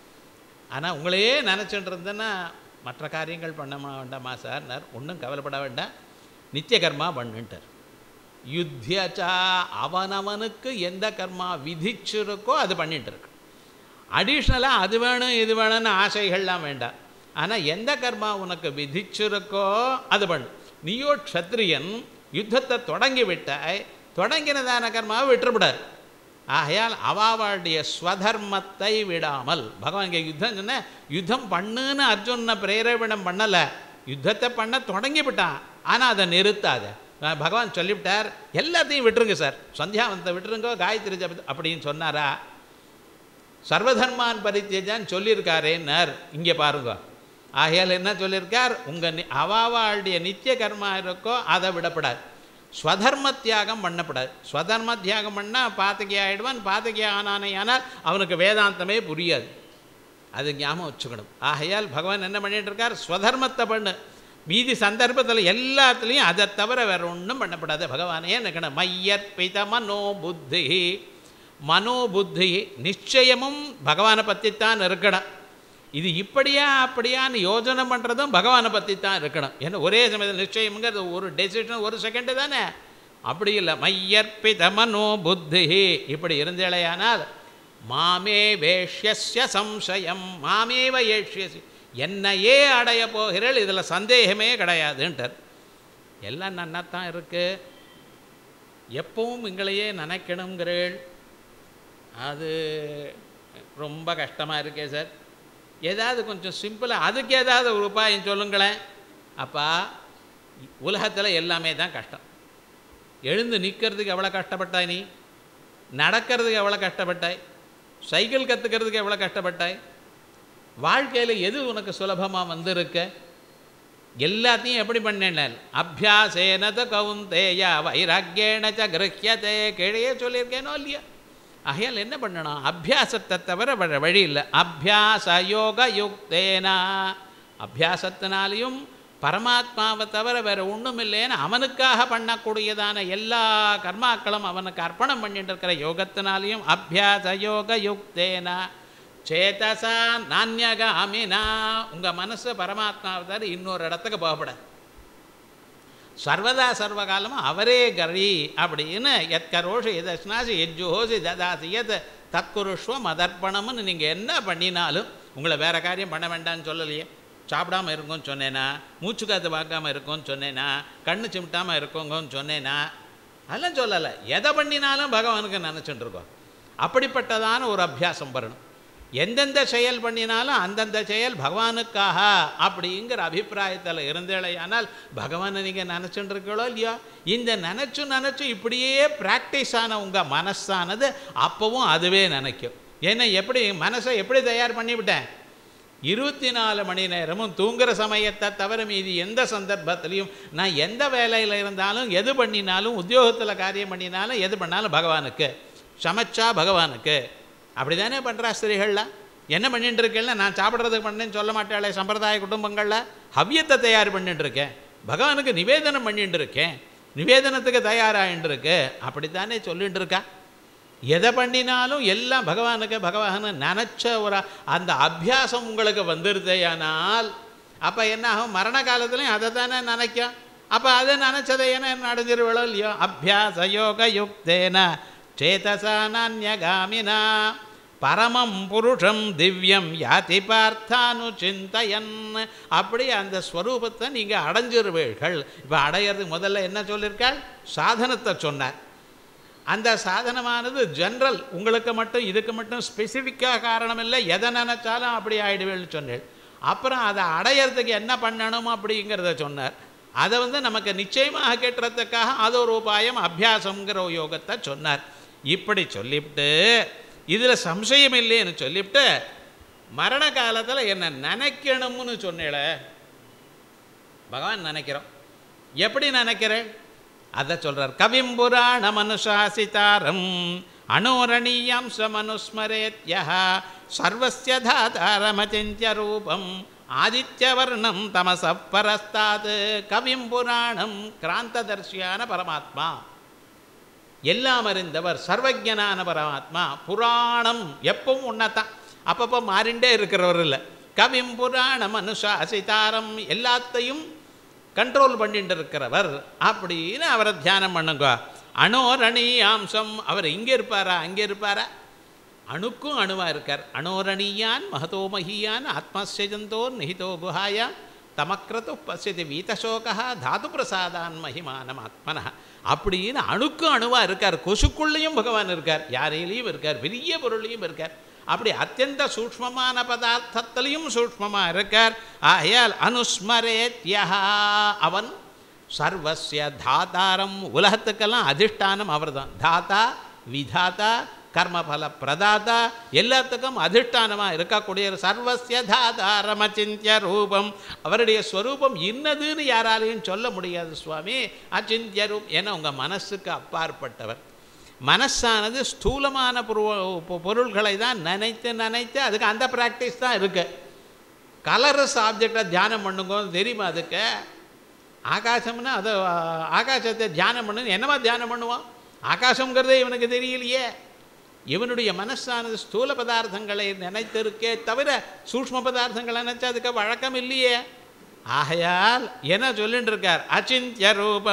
ஆனால் உங்களையே நினச்சிட்டு இருந்தேன்னா மற்ற காரியங்கள் பண்ண வேண்டாமா சார் ஒன்றும் கவலைப்பட வேண்டாம் நித்திய கர்மா பண்ணுன்ட்டார் யுத்தியச்சா அவனவனுக்கு எந்த கர்மா விதிச்சிருக்கோ அது பண்ணிட்டு இருக்கு அடிஷ்னலாக அது வேணும் இது வேணும்னு ஆசைகள்லாம் வேண்டாம் ஆனால் எந்த கர்மா உனக்கு விதிச்சிருக்கோ அது பண்ணு நீயோ க்ஷத்ரியன் யுத்தத்தை தொடங்கி விட்டாய் தொடங்கினதான கர்மாவை விட்டுவிடார் ஆகையால் அவாவாளுடைய ஸ்வதர்மத்தை விடாமல் பகவான் இங்கே யுத்தம் சொன்ன யுத்தம் பண்ணுன்னு அர்ஜுனை பிரேரேபணம் பண்ணலை யுத்தத்தை பண்ண தொடங்கி விட்டான் ஆனால் அதை நிறுத்தாத பகவான் சொல்லிவிட்டார் எல்லாத்தையும் விட்டுருங்க சார் சந்தியாவந்தத்தை விட்டுருங்க காயத்ரி ஜப அப்படின்னு சொன்னாரா சர்வதர்மான் பரித்தியஜான்னு சொல்லியிருக்காரேன்னார் இங்கே பாருங்க ஆகையால் என்ன சொல்லியிருக்கார் உங்கள் நி அவாவாளுடைய நித்திய கர்மா இருக்கோ அதை விடப்படாது ஸ்வதர்ம தியாகம் பண்ணப்படாது ஸ்வதர்ம தியாகம் பண்ணால் பாத்தகி ஆகிடுவான் பாத்தகி ஆனானே ஆனால் அவனுக்கு வேதாந்தமே புரியாது அது ஞாபகம் வச்சுக்கணும் ஆகையால் பகவான் என்ன பண்ணிட்டு இருக்கார் ஸ்வதர்மத்தை பண்ணு மீதி சந்தர்ப்பத்தில் எல்லாத்துலேயும் அதை தவிர வேற ஒன்றும் பண்ணப்படாது பகவானே நினைக்கணும் மையற்பித மனோ புத்தி மனோ புத்தி நிச்சயமும் பகவானை பற்றித்தான் இருக்கணும் இது இப்படியா அப்படியான்னு யோஜனை பண்ணுறதும் பகவானை பற்றி தான் இருக்கணும் ஏன்னா ஒரே சமயத்தில் நிச்சயம்ங்கிறது ஒரு டெசிஷன் ஒரு செகண்டு தானே அப்படி இல்லை மையற்பித மனோ புத்தி இப்படி இருந்தேளையானால் மாமே வேஷ்யஸ்ய சம்சயம் மாமேவ ஏஷ்யசி என்னையே அடைய போகிறேள் இதில் சந்தேகமே கிடையாதுன்ட்டார் எல்லாம் நன்னாத்தான் இருக்கு எப்பவும் எங்களையே நினைக்கணுங்கிறேள் அது ரொம்ப கஷ்டமாக இருக்கே சார் ஏதாவது கொஞ்சம் சிம்பிளாக அதுக்கு ஏதாவது ஒரு உபாயம் சொல்லுங்களேன் அப்பா உலகத்தில் எல்லாமே தான் கஷ்டம் எழுந்து நிற்கிறதுக்கு எவ்வளோ கஷ்டப்பட்டாய் நீ நடக்கிறதுக்கு எவ்வளோ கஷ்டப்பட்டாய் சைக்கிள் கற்றுக்கிறதுக்கு எவ்வளோ கஷ்டப்பட்டாய் வாழ்க்கையில் எது உனக்கு சுலபமாக வந்திருக்க எல்லாத்தையும் எப்படி பண்ணேன் அபியாசேனத கவுந்தேயா வைராக்கியேன ச கிரஹியதே கீழே சொல்லியிருக்கேனோ இல்லையா ஆகையால் என்ன பண்ணணும் அபியாசத்தை தவிர வேற வழி இல்லை அபியாச யோக யுக்தேனா அபியாசத்தினாலையும் பரமாத்மாவை தவிர வேறு ஒன்றும் இல்லைன்னு அவனுக்காக பண்ணக்கூடியதான எல்லா கர்மாக்களும் அவனுக்கு அர்ப்பணம் பண்ணிட்டு இருக்கிற யோகத்தினாலையும் அபியாச யோக யுக்தேனா சேதசா நானியகாமினா உங்கள் மனசு பரமாத்மாவை தவிர இன்னொரு இடத்துக்கு போகப்படாது சர்வதா சர்வகாலமும் அவரே கரி அப்படின்னு எத் கரோஷி எதஸ்னாசி எஜ்ஜுஹோசி ததாசி எத் தற்குருஷ்வ மதர்ப்பணம்னு நீங்கள் என்ன பண்ணினாலும் உங்களை வேறு காரியம் பண்ண வேண்டாம்னு சொல்லலையே சாப்பிடாம இருக்கோன்னு சொன்னேனா மூச்சு காத்து பார்க்காம இருக்கோன்னு சொன்னேனா கண்ணு சிமிட்டாமல் இருக்கோங்கன்னு சொன்னேனா அதெல்லாம் சொல்லலை எதை பண்ணினாலும் பகவானுக்கு நினச்சிட்டு இருக்கோம் அப்படிப்பட்டதான ஒரு அபியாசம் வரணும் எந்தெந்த செயல் பண்ணினாலும் அந்தந்த செயல் பகவானுக்காக அப்படிங்கிற அபிப்பிராயத்தில் இருந்தேளையானால் பகவானை நீங்கள் நினச்சிட்டு இருக்கீங்களோ இல்லையோ இந்த நினச்சு நினச்சி இப்படியே ப்ராக்டிஸ் ஆன உங்கள் மனசானது அப்போவும் அதுவே நினைக்கும் ஏன்னா எப்படி மனசை எப்படி தயார் பண்ணிவிட்டேன் இருபத்தி நாலு மணி நேரமும் தூங்குற சமயத்தை தவிர மீதி எந்த சந்தர்ப்பத்திலையும் நான் எந்த வேலையில் இருந்தாலும் எது பண்ணினாலும் உத்தியோகத்தில் காரியம் பண்ணினாலும் எது பண்ணாலும் பகவானுக்கு சமைச்சா பகவானுக்கு அப்படி தானே பண்ணுறா ஸ்திரீகள்லாம் என்ன பண்ணிட்டு இருக்கேன்ல நான் சாப்பிட்றதுக்கு பண்ணேன்னு சொல்ல மாட்டாளே சம்பிரதாய குடும்பங்களில் ஹவ்யத்தை தயார் பண்ணிட்டு இருக்கேன் பகவானுக்கு நிவேதனம் பண்ணிட்டு இருக்கேன் நிவேதனத்துக்கு தயாராகிட்டு இருக்கு அப்படித்தானே சொல்லிட்டு இருக்கா எதை பண்ணினாலும் எல்லாம் பகவானுக்கு பகவான் நினச்ச ஒரு அந்த அபியாசம் உங்களுக்கு வந்துருதேயானால் அப்போ என்ன ஆகும் மரண காலத்துலையும் அதை தானே நினைக்கும் அப்போ அதை நினச்சதை என்ன நடந்துருவளோ இல்லையோ அபியாச யோக யுக்தேன சேதசா நானியகாமினா பரமம் புருஷம் திவ்யம் யாதி பார்த்தானு சிந்தையன் அப்படி அந்த ஸ்வரூபத்தை நீங்கள் அடைஞ்சிருவீர்கள் இப்போ அடையிறதுக்கு முதல்ல என்ன சொல்லியிருக்காள் சாதனத்தை சொன்னார் அந்த சாதனமானது ஜென்ரல் உங்களுக்கு மட்டும் இதுக்கு மட்டும் ஸ்பெசிஃபிக்காக காரணம் இல்லை எதை நினச்சாலும் அப்படி ஆயிடுவேன்னு சொன்னேன் அப்புறம் அதை அடையிறதுக்கு என்ன பண்ணணும் அப்படிங்கிறத சொன்னார் அதை வந்து நமக்கு நிச்சயமாக கேட்டுறதுக்காக அது ஒரு உபாயம் அபியாசங்கிற யோகத்தை சொன்னார் இப்படி சொல்லிவிட்டு இதில் சம்சயம் இல்லைன்னு சொல்லிவிட்டு மரண காலத்தில் என்ன நினைக்கணும்னு சொன்னேள பகவான் நினைக்கிறோம் எப்படி நினைக்கிறேன் அதை சொல்கிறார் கவிம் புராண மனுஷாசிதாரம் அனோரணீயம் சமனுஸ்மரேத்யா சர்வஸ்ய தாதாரமச்சிந்திய ரூபம் ஆதித்யவர்ணம் தமச பரஸ்தாத் கவிம் புராணம் கிராந்ததர்ஷியான பரமாத்மா எல்லாம் அறிந்தவர் சர்வஜனான பரமாத்மா புராணம் எப்பவும் ஒன்றத்தான் அப்பப்போ மாறிண்டே இருக்கிறவர் இல்லை கவிம் புராண மனுஷா சிதாரம் எல்லாத்தையும் கண்ட்ரோல் பண்ணிட்டு இருக்கிறவர் அப்படின்னு அவரை தியானம் பண்ணுங்க அணோரணி அம்சம் அவர் இங்கே இருப்பாரா அங்கே இருப்பாரா அணுக்கும் அணுவாக இருக்கார் அணோரணியான் மகதோ மகியான் ஆத்மசஜந்தோ நிஹிதோ குஹாயாம் தமக்ரது பசியதி வீதசோகா தாது பிரசாதான் மகிமானம் ஆத்மனா அப்படின்னு அணுக்கும் அணுவாக இருக்கார் கொசுக்குள்ளேயும் பகவான் இருக்கார் யாரையிலையும் இருக்கார் பெரிய பொருளையும் இருக்கார் அப்படி அத்தியந்த சூக்மமான பதார்த்தத்திலையும் சூக்மமாக இருக்கார் ஆகையால் அனுஸ்மரேத்யா அவன் சர்வசிய தாதாரம் உலகத்துக்கெல்லாம் அதிஷ்டானம் அவர் தான் தாத்தா விதாதா கர்மபல பிரதாதா எல்லாத்துக்கும் அதிஷ்டானமாக இருக்கக்கூடிய சர்வசிய தாதாரம் அச்சிந்திய ரூபம் அவருடைய ஸ்வரூபம் இன்னதுன்னு யாராலையும் சொல்ல முடியாது சுவாமி அச்சிந்திய ரூப் ஏன்னா உங்கள் மனசுக்கு அப்பாற்பட்டவர் மனசானது ஸ்தூலமான பொருள்களை தான் நினைத்து நினைத்து அதுக்கு அந்த ப்ராக்டிஸ் தான் இருக்குது கலரஸ் ஆப்ஜெக்டை தியானம் பண்ணுங்கன்னு தெரியுமா அதுக்கு ஆகாசம்னா அதை ஆகாசத்தை தியானம் பண்ணுன்னு என்னவா தியானம் பண்ணுவான் ஆகாசங்கிறதே இவனுக்கு தெரியலையே இவனுடைய மனசானது ஸ்தூல பதார்த்தங்களை நினைத்திருக்கே தவிர சூக்ம பதார்த்தங்களை நினைச்சா அதுக்கு வழக்கம் இல்லையே ஆகையால் என்ன சொல்லிட்டு இருக்கார் அச்சிந்திய ரூபம்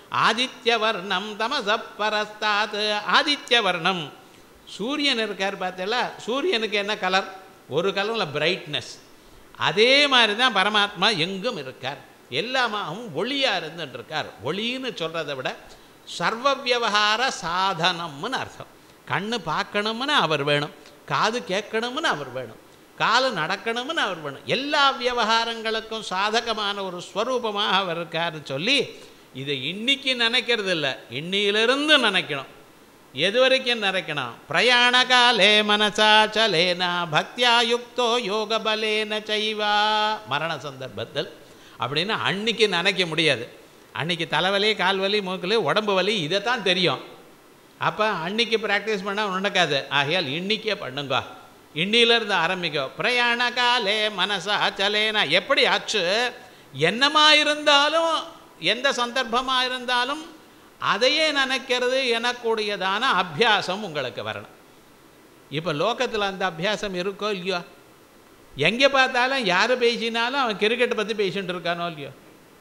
ஆதித்யவர்ணம் தமசப்பரஸ்தாத் ஆதித்யவர்ணம் சூரியன் இருக்கார் பார்த்தல சூரியனுக்கு என்ன கலர் ஒரு கலரில் பிரைட்னஸ் அதே மாதிரி தான் பரமாத்மா எங்கும் இருக்கார் எல்லாமாகவும் ஒளியாக இருந்துட்டு இருக்கார் ஒளின்னு சொல்கிறத விட சர்வ வியவகார சாதனம்னு அர்த்தம் கண்ணு பார்க்கணும்னு அவர் வேணும் காது கேட்கணும்னு அவர் வேணும் காலு நடக்கணும்னு அவர் வேணும் எல்லா விவகாரங்களுக்கும் சாதகமான ஒரு ஸ்வரூபமாக அவர் இருக்காருன்னு சொல்லி இதை இன்னைக்கு நினைக்கிறது இல்லை இன்னிலிருந்து நினைக்கணும் எது வரைக்கும் நினைக்கணும் பிரயாண காலே மனசா சலேனா பக்தியா யுக்தோ யோக பலேன செய்வா மரண சந்தர்ப்பத்தில் அப்படின்னு அன்னைக்கு நினைக்க முடியாது அன்னைக்கு தலைவலி கால்வலி மூக்குலி உடம்பு வலி இதைத்தான் தெரியும் அப்போ அன்னைக்கு ப்ராக்டிஸ் பண்ணால் நடக்காது ஆகையால் இன்னைக்கே பண்ணுங்க இன்னிலிருந்து ஆரம்பிக்கோ பிரயாண காலே மனசா சலேனா எப்படி ஆச்சு என்னமா இருந்தாலும் எந்த சந்தர்ப்பமாக இருந்தாலும் அதையே நினைக்கிறது எனக்கூடியதான அபியாசம் உங்களுக்கு வரணும் இப்போ லோகத்தில் அந்த அபியாசம் இருக்கோ இல்லையோ எங்கே பார்த்தாலும் யார் பேசினாலும் அவன் கிரிக்கெட்டை பற்றி பேசிட்டு இருக்கானோ இல்லையோ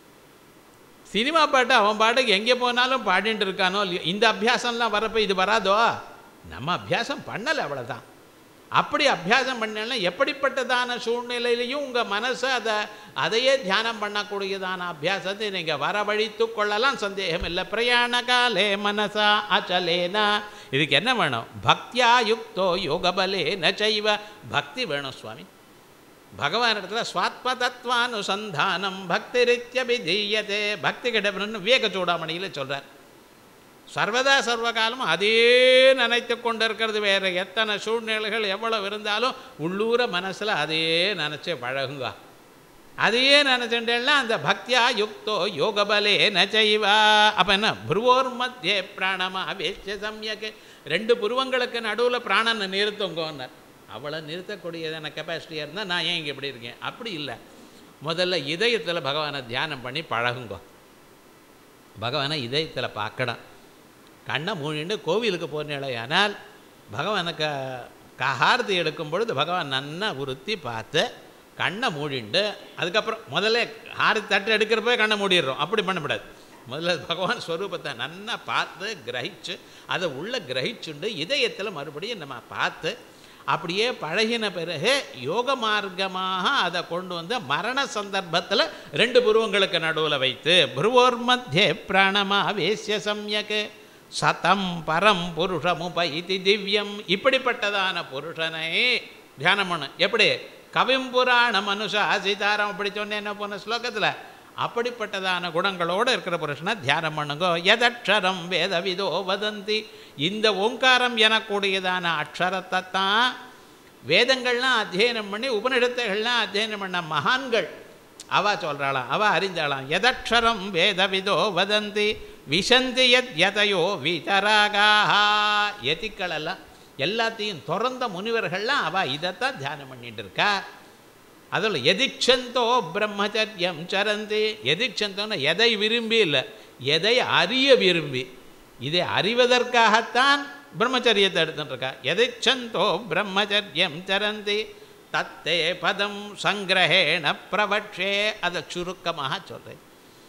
சினிமா பாட்டு அவன் பாட்டுக்கு எங்கே போனாலும் பாடிட்டு இருக்கானோ இல்லையோ இந்த அபியாசம்லாம் வரப்போ இது வராதோ நம்ம அபியாசம் பண்ணலை அவ்வளோதான் அப்படி அபியாசம் பண்ணலன்னா எப்படிப்பட்டதான சூழ்நிலையிலையும் உங்கள் மனசை அதை அதையே தியானம் பண்ணக்கூடியதான அபியாசத்தை நீங்கள் வரவழைத்து கொள்ளலாம் சந்தேகம் இல்லை பிரயாண காலே மனசா அச்சலேனா இதுக்கு என்ன வேணும் பக்தியா யுக்தோ யோகபலே ந செய்வ பக்தி வேணும் சுவாமி பகவான் இடத்துல சுவாத்மதத்வானுசந்தானம் பக்திரித்யபிதீயதே பக்தி கிடப்பணும்னு விவேக சூடாமணியில் சொல்கிறார் சர்வதா சர்வகாலமும் அதே நினைத்து கொண்டு இருக்கிறது வேறு எத்தனை சூழ்நிலைகள் எவ்வளவு இருந்தாலும் உள்ளூர மனசில் அதே நினச்சி பழகுங்க அதையே நினச்சிட்டேன்னா அந்த பக்தியா யுக்தோ யோகபலே நச்சைவா அப்போ என்ன புருவோர் மத்தியே பிராணமா வேச்ச சம்யக்கு ரெண்டு புருவங்களுக்கு நடுவில் பிராணனை நிறுத்துங்கன்னார் அவளை நிறுத்தக்கூடியதான கெப்பாசிட்டியாக இருந்தால் நான் ஏன் இங்கே இப்படி இருக்கேன் அப்படி இல்லை முதல்ல இதயத்தில் பகவானை தியானம் பண்ணி பழகுங்க பகவானை இதயத்தில் பார்க்கணும் கண்ணை மூடிண்டு கோவிலுக்கு போனேலையானால் பகவானுக்கு கஹாரதி எடுக்கும் பொழுது பகவான் நன்னா உறுத்தி பார்த்து கண்ணை மூடிண்டு அதுக்கப்புறம் முதல்ல ஹாரதி தட்டு எடுக்கிறப்பே கண்ணை மூடிடுறோம் அப்படி பண்ணக்கூடாது முதல்ல பகவான் ஸ்வரூபத்தை நன்னா பார்த்து கிரகிச்சு அதை உள்ளே கிரகிச்சுண்டு இதயத்தில் மறுபடியும் நம்ம பார்த்து அப்படியே பழகின பிறகு யோக மார்க்கமாக அதை கொண்டு வந்து மரண சந்தர்ப்பத்தில் ரெண்டு புருவங்களுக்கு நடுவில் வைத்து புருவோர் மத்தியே பிராணமா வேசிய சம்யக்கு சதம் பரம் புருஷமுபைதி திவ்யம் இப்படிப்பட்டதான புருஷனை தியானம் பண்ணு எப்படி கவிம் புராண மனுஷா சீதாராம் அப்படி சொன்னேன் போன ஸ்லோகத்தில் அப்படிப்பட்டதான குணங்களோடு இருக்கிற புருஷனை தியானம் பண்ணுங்க எதக்ஷரம் வேதவிதோ வதந்தி இந்த ஓங்காரம் எனக்கூடியதான அக்ஷரத்தை தான் வேதங்கள்லாம் அத்தியனம் பண்ணி உபனிடத்தைகள்லாம் அத்தியனம் பண்ண மகான்கள் அவ சொல்கிறாளாம் அவ அறிந்தாளாம் எதக்ஷரம் வேதவிதோ வதந்தி விசந்தி யத் யதையோ விதராகாக எதிக்கள் எல்லாம் எல்லாத்தையும் திறந்த முனிவர்கள்லாம் அவ இதைத்தான் தியானம் பண்ணிட்டு இருக்கா அதில் எதிக்ஷந்தோ பிரம்மச்சரியம் சரந்தி எதிக்ஷந்தோன்னா எதை விரும்பி இல்லை எதை அறிய விரும்பி இதை அறிவதற்காகத்தான் பிரம்மச்சரியத்தை எடுத்துட்டு இருக்கா எதிச்சந்தோ பிரம்மச்சரியம் சரந்தி தத்தே பதம் சங்கிரகேண பிரபட்சே அதை சுருக்கமாக சொல்கிறேன்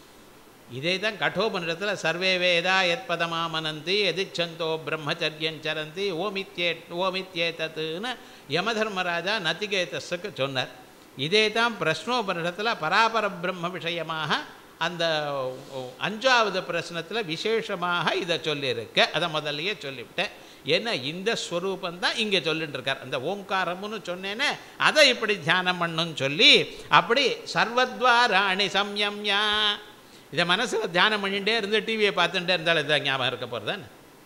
இதே தான் கட்டோபனிடத்தில் சர்வே வேதா எத் பதமாமனந்தி எதிச்சந்தோ பிரம்மச்சரியம் சரந்தி ஓமித்யே ஓமித்யே தத்துன்னு யமதர்மராஜா நத்திகேதஸுக்கு சொன்னார் இதே தான் பிரஷ்னோபனிடத்தில் பராபர பிரம்ம விஷயமாக அந்த அஞ்சாவது பிரശ്னத்தில் விசேஷமாக இதை சொல்லியிருக்க அதை முதல்லையே சொல்லிவிட்டேன் ஏன்னா இந்த ஸ்வரூபம் தான் இங்கே சொல்லிட்டு இருக்கார் அந்த ஓங்காரம்னு சொன்னேனே அதை இப்படி தியானம் பண்ணுன்னு சொல்லி அப்படி சர்வத்வாராணி சம்யம்யா இதை மனசில் தியானம் பண்ணிகிட்டே இருந்து டிவியை பார்த்துட்டே இருந்தாலும் இதான் ஞாபகம் இருக்க போகிறதானே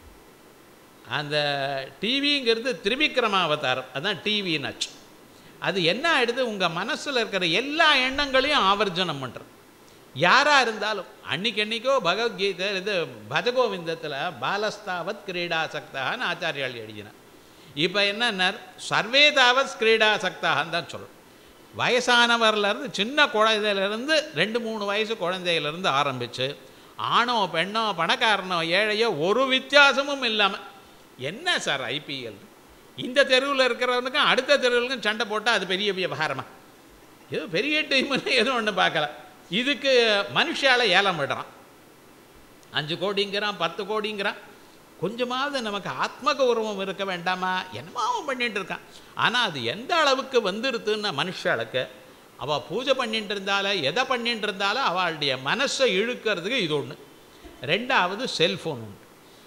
அந்த டிவிங்கிறது திரிவிக்ரமாவதாரம் அதுதான் டிவின்னு அது என்ன ஆகிடுது உங்கள் மனசில் இருக்கிற எல்லா எண்ணங்களையும் ஆவர்ஜனம் பண்ணுறது யாராக இருந்தாலும் அன்னைக்கு அன்றைக்கோ பகவத்கீதை இது பஜகோவிந்தத்தில் பாலஸ்தாவத் கிரீடாசக்தான்னு ஆச்சாரியால் எழுதினார் இப்போ என்னன்னா சர்வே தாவத் கிரீடாசக்தான்னு தான் சொல்லும் வயசானவர்லேருந்து சின்ன குழந்தையிலேருந்து ரெண்டு மூணு வயசு குழந்தையிலேருந்து ஆரம்பித்து ஆணோ பெண்ணோ பணக்காரனோ ஏழையோ ஒரு வித்தியாசமும் இல்லாமல் என்ன சார் ஐபிஎல் இந்த தெருவில் இருக்கிறவனுக்கும் அடுத்த தெருவுக்கும் சண்டை போட்டால் அது பெரிய விவகாரமா ஏதோ பெரிய டீம்னு எதுவும் ஒன்று பார்க்கல இதுக்கு மனுஷால ஏலம் விடுறான் அஞ்சு கோடிங்கிறான் பத்து கோடிங்கிறான் கொஞ்சமாவது நமக்கு ஆத்ம கௌரவம் இருக்க வேண்டாமா என்னமோ அவன் பண்ணிட்டு இருக்கான் ஆனால் அது எந்த அளவுக்கு வந்துடுதுன்னா மனுஷாளுக்கு அவள் பூஜை பண்ணிட்டு இருந்தாலும் எதை பண்ணிட்டு இருந்தாலும் அவளுடைய மனசை இழுக்கிறதுக்கு இது ஒன்று ரெண்டாவது செல்ஃபோன் உண்டு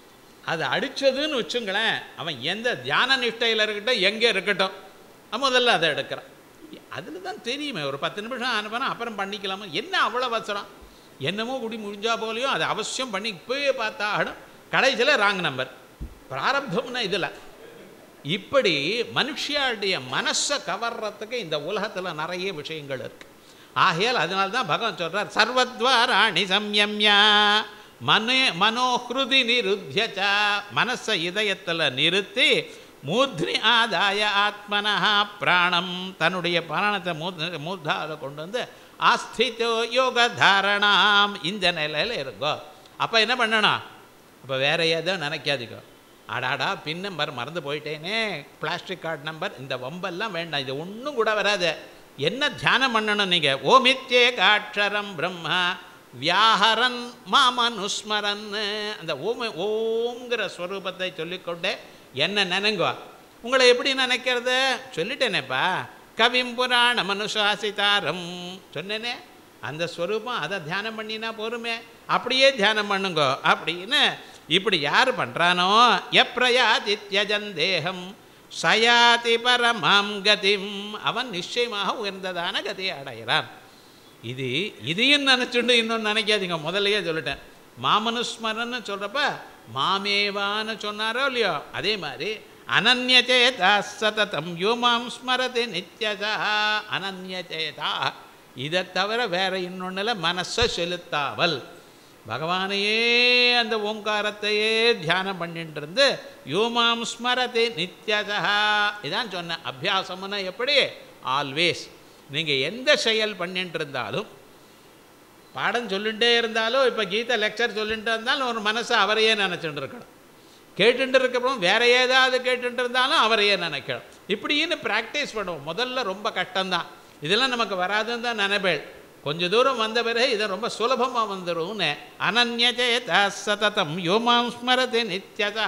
அது அடித்ததுன்னு வச்சுங்களேன் அவன் எந்த தியான நிஷ்டையில் இருக்கட்டும் எங்கே இருக்கட்டும் அவன் முதல்ல அதை எடுக்கிறான் அதில் தான் தெரியுமே ஒரு பத்து நிமிஷம் அனுப்பினா அப்புறம் பண்ணிக்கலாமா என்ன அவ்வளோ அவசரம் என்னமோ குடி முடிஞ்சா போலையும் அது அவசியம் பண்ணி இப்போயே பார்த்தா ஆடும் கடைசியில் ராங் நம்பர் பிராரப்தம்னா இதில் இப்படி மனுஷியாளுடைய மனசை கவர்றதுக்கு இந்த உலகத்தில் நிறைய விஷயங்கள் இருக்கு ஆகையால் அதனால தான் பகவான் சொல்கிறார் சர்வத்வாராணி சம்யம்யா மனே மனோஹிருதி நிருத்தியச்ச மனசை இதயத்தில் நிறுத்தி மூர்த்னி ஆதாய ஆத்மனா பிராணம் தன்னுடைய பிராணத்தை மூத் மூர்த்தாவில் கொண்டு வந்து ஆஸ்திதோ யோக தாரணாம் இந்த நிலையில் இருக்கோ அப்போ என்ன பண்ணணும் அப்போ வேற ஏதோ நினைக்காதீங்க அடாடா பின் நம்பர் மறந்து போயிட்டேனே பிளாஸ்டிக் கார்டு நம்பர் இந்த வம்பெல்லாம் வேண்டாம் இது ஒன்றும் கூட வராது என்ன தியானம் பண்ணணும் நீங்கள் ஓமித்யே காட்சரம் பிரம்மா வியாஹரன் மாமனுஸ்மரன் அந்த ஓம ஓங்கிற ஸ்வரூபத்தை சொல்லிக்கொண்டே என்ன நினைங்கோ உங்களை எப்படி நினைக்கிறது சொல்லிட்டேனேப்பா கவிம் புராண மனுஷாசிதாரம் சொன்னேனே அந்த ஸ்வரூபம் அதை தியானம் பண்ணினா போருமே அப்படியே தியானம் பண்ணுங்க அப்படின்னு இப்படி யார் பண்ணுறானோ எப்ரயாதித்யஜன் தேகம் சயாதி பரமாம் கதிம் அவன் நிச்சயமாக உயர்ந்ததான கதியை அடைகிறான் இது இதையும் நினச்சுண்டு இன்னொன்று நினைக்காதீங்க முதல்லையே சொல்லிட்டேன் மாமனுஸ்மரன்னு சொல்கிறப்ப மாமேவான்னு சொன்னாரோ இல்லையோ அதே மாதிரி அனன்யச்சேதா சததம் யோமாம் ஸ்மரதி நித்யதா அனன்யச்சேதா இதை தவிர வேற இன்னொன்றில் மனசை செலுத்தாமல் பகவானையே அந்த ஓங்காரத்தையே தியானம் பண்ணிட்டு இருந்து யோமாம் ஸ்மரதி நித்யதா இதான் சொன்னேன் அபியாசம்னா எப்படி ஆல்வேஸ் நீங்கள் எந்த செயல் பண்ணிட்டு இருந்தாலும் பாடம் சொல்லிகிட்டே இருந்தாலும் இப்போ கீதா லெக்சர் சொல்லிட்டு இருந்தாலும் ஒரு மனசை அவரையே நினச்சிட்டு இருக்கணும் கேட்டுட்டு இருக்கப்புறம் வேற ஏதாவது கேட்டுட்டு இருந்தாலும் அவரையே நினைக்கணும் இப்படின்னு ப்ராக்டிஸ் பண்ணுவோம் முதல்ல ரொம்ப கஷ்டம்தான் இதெல்லாம் நமக்கு வராதுன்னு தான் நினைப்பேள் கொஞ்ச தூரம் வந்த பிறகு இதை ரொம்ப சுலபமாக வந்துடும்னு அனன்யஜேத சததம் யோமாம் ஸ்மரதி நித்யதா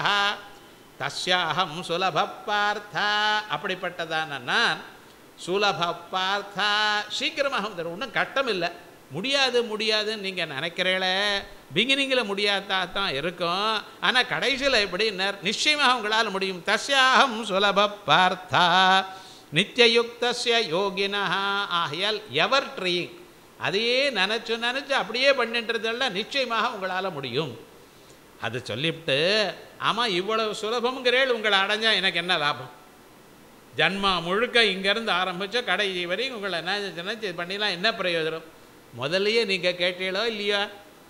தஸ்யாஹம் சுலப பார்த்தா அப்படிப்பட்டதான நான் சுலப பார்த்தா சீக்கிரமாக வந்துடும் ஒன்றும் கட்டம் இல்லை முடியாது முடியாதுன்னு நீங்கள் நினைக்கிறீங்களே பிகினிங்கில் முடியாதா தான் இருக்கும் ஆனால் கடைசியில் எப்படின்னர் நிச்சயமாக உங்களால் முடியும் தஸ்யாகம் சுலப பார்த்தா நித்தியயுக்தஸ்ய யோகினா ஆகையால் எவர் ட்ரீயிங் அதையே நினச்சி நினச்சி அப்படியே பண்ணின்றதெல்லாம் நிச்சயமாக உங்களால் முடியும் அது சொல்லிவிட்டு ஆமாம் இவ்வளவு சுலபங்கிறேள் உங்களை அடைஞ்சால் எனக்கு என்ன லாபம் ஜன்மா முழுக்க இங்கேருந்து ஆரம்பித்த கடைசி வரையும் உங்களை நினச்சி நினச்சி பண்ணிலாம் என்ன பிரயோஜனம் முதல்லையே நீங்கள் கேட்டீங்களோ இல்லையோ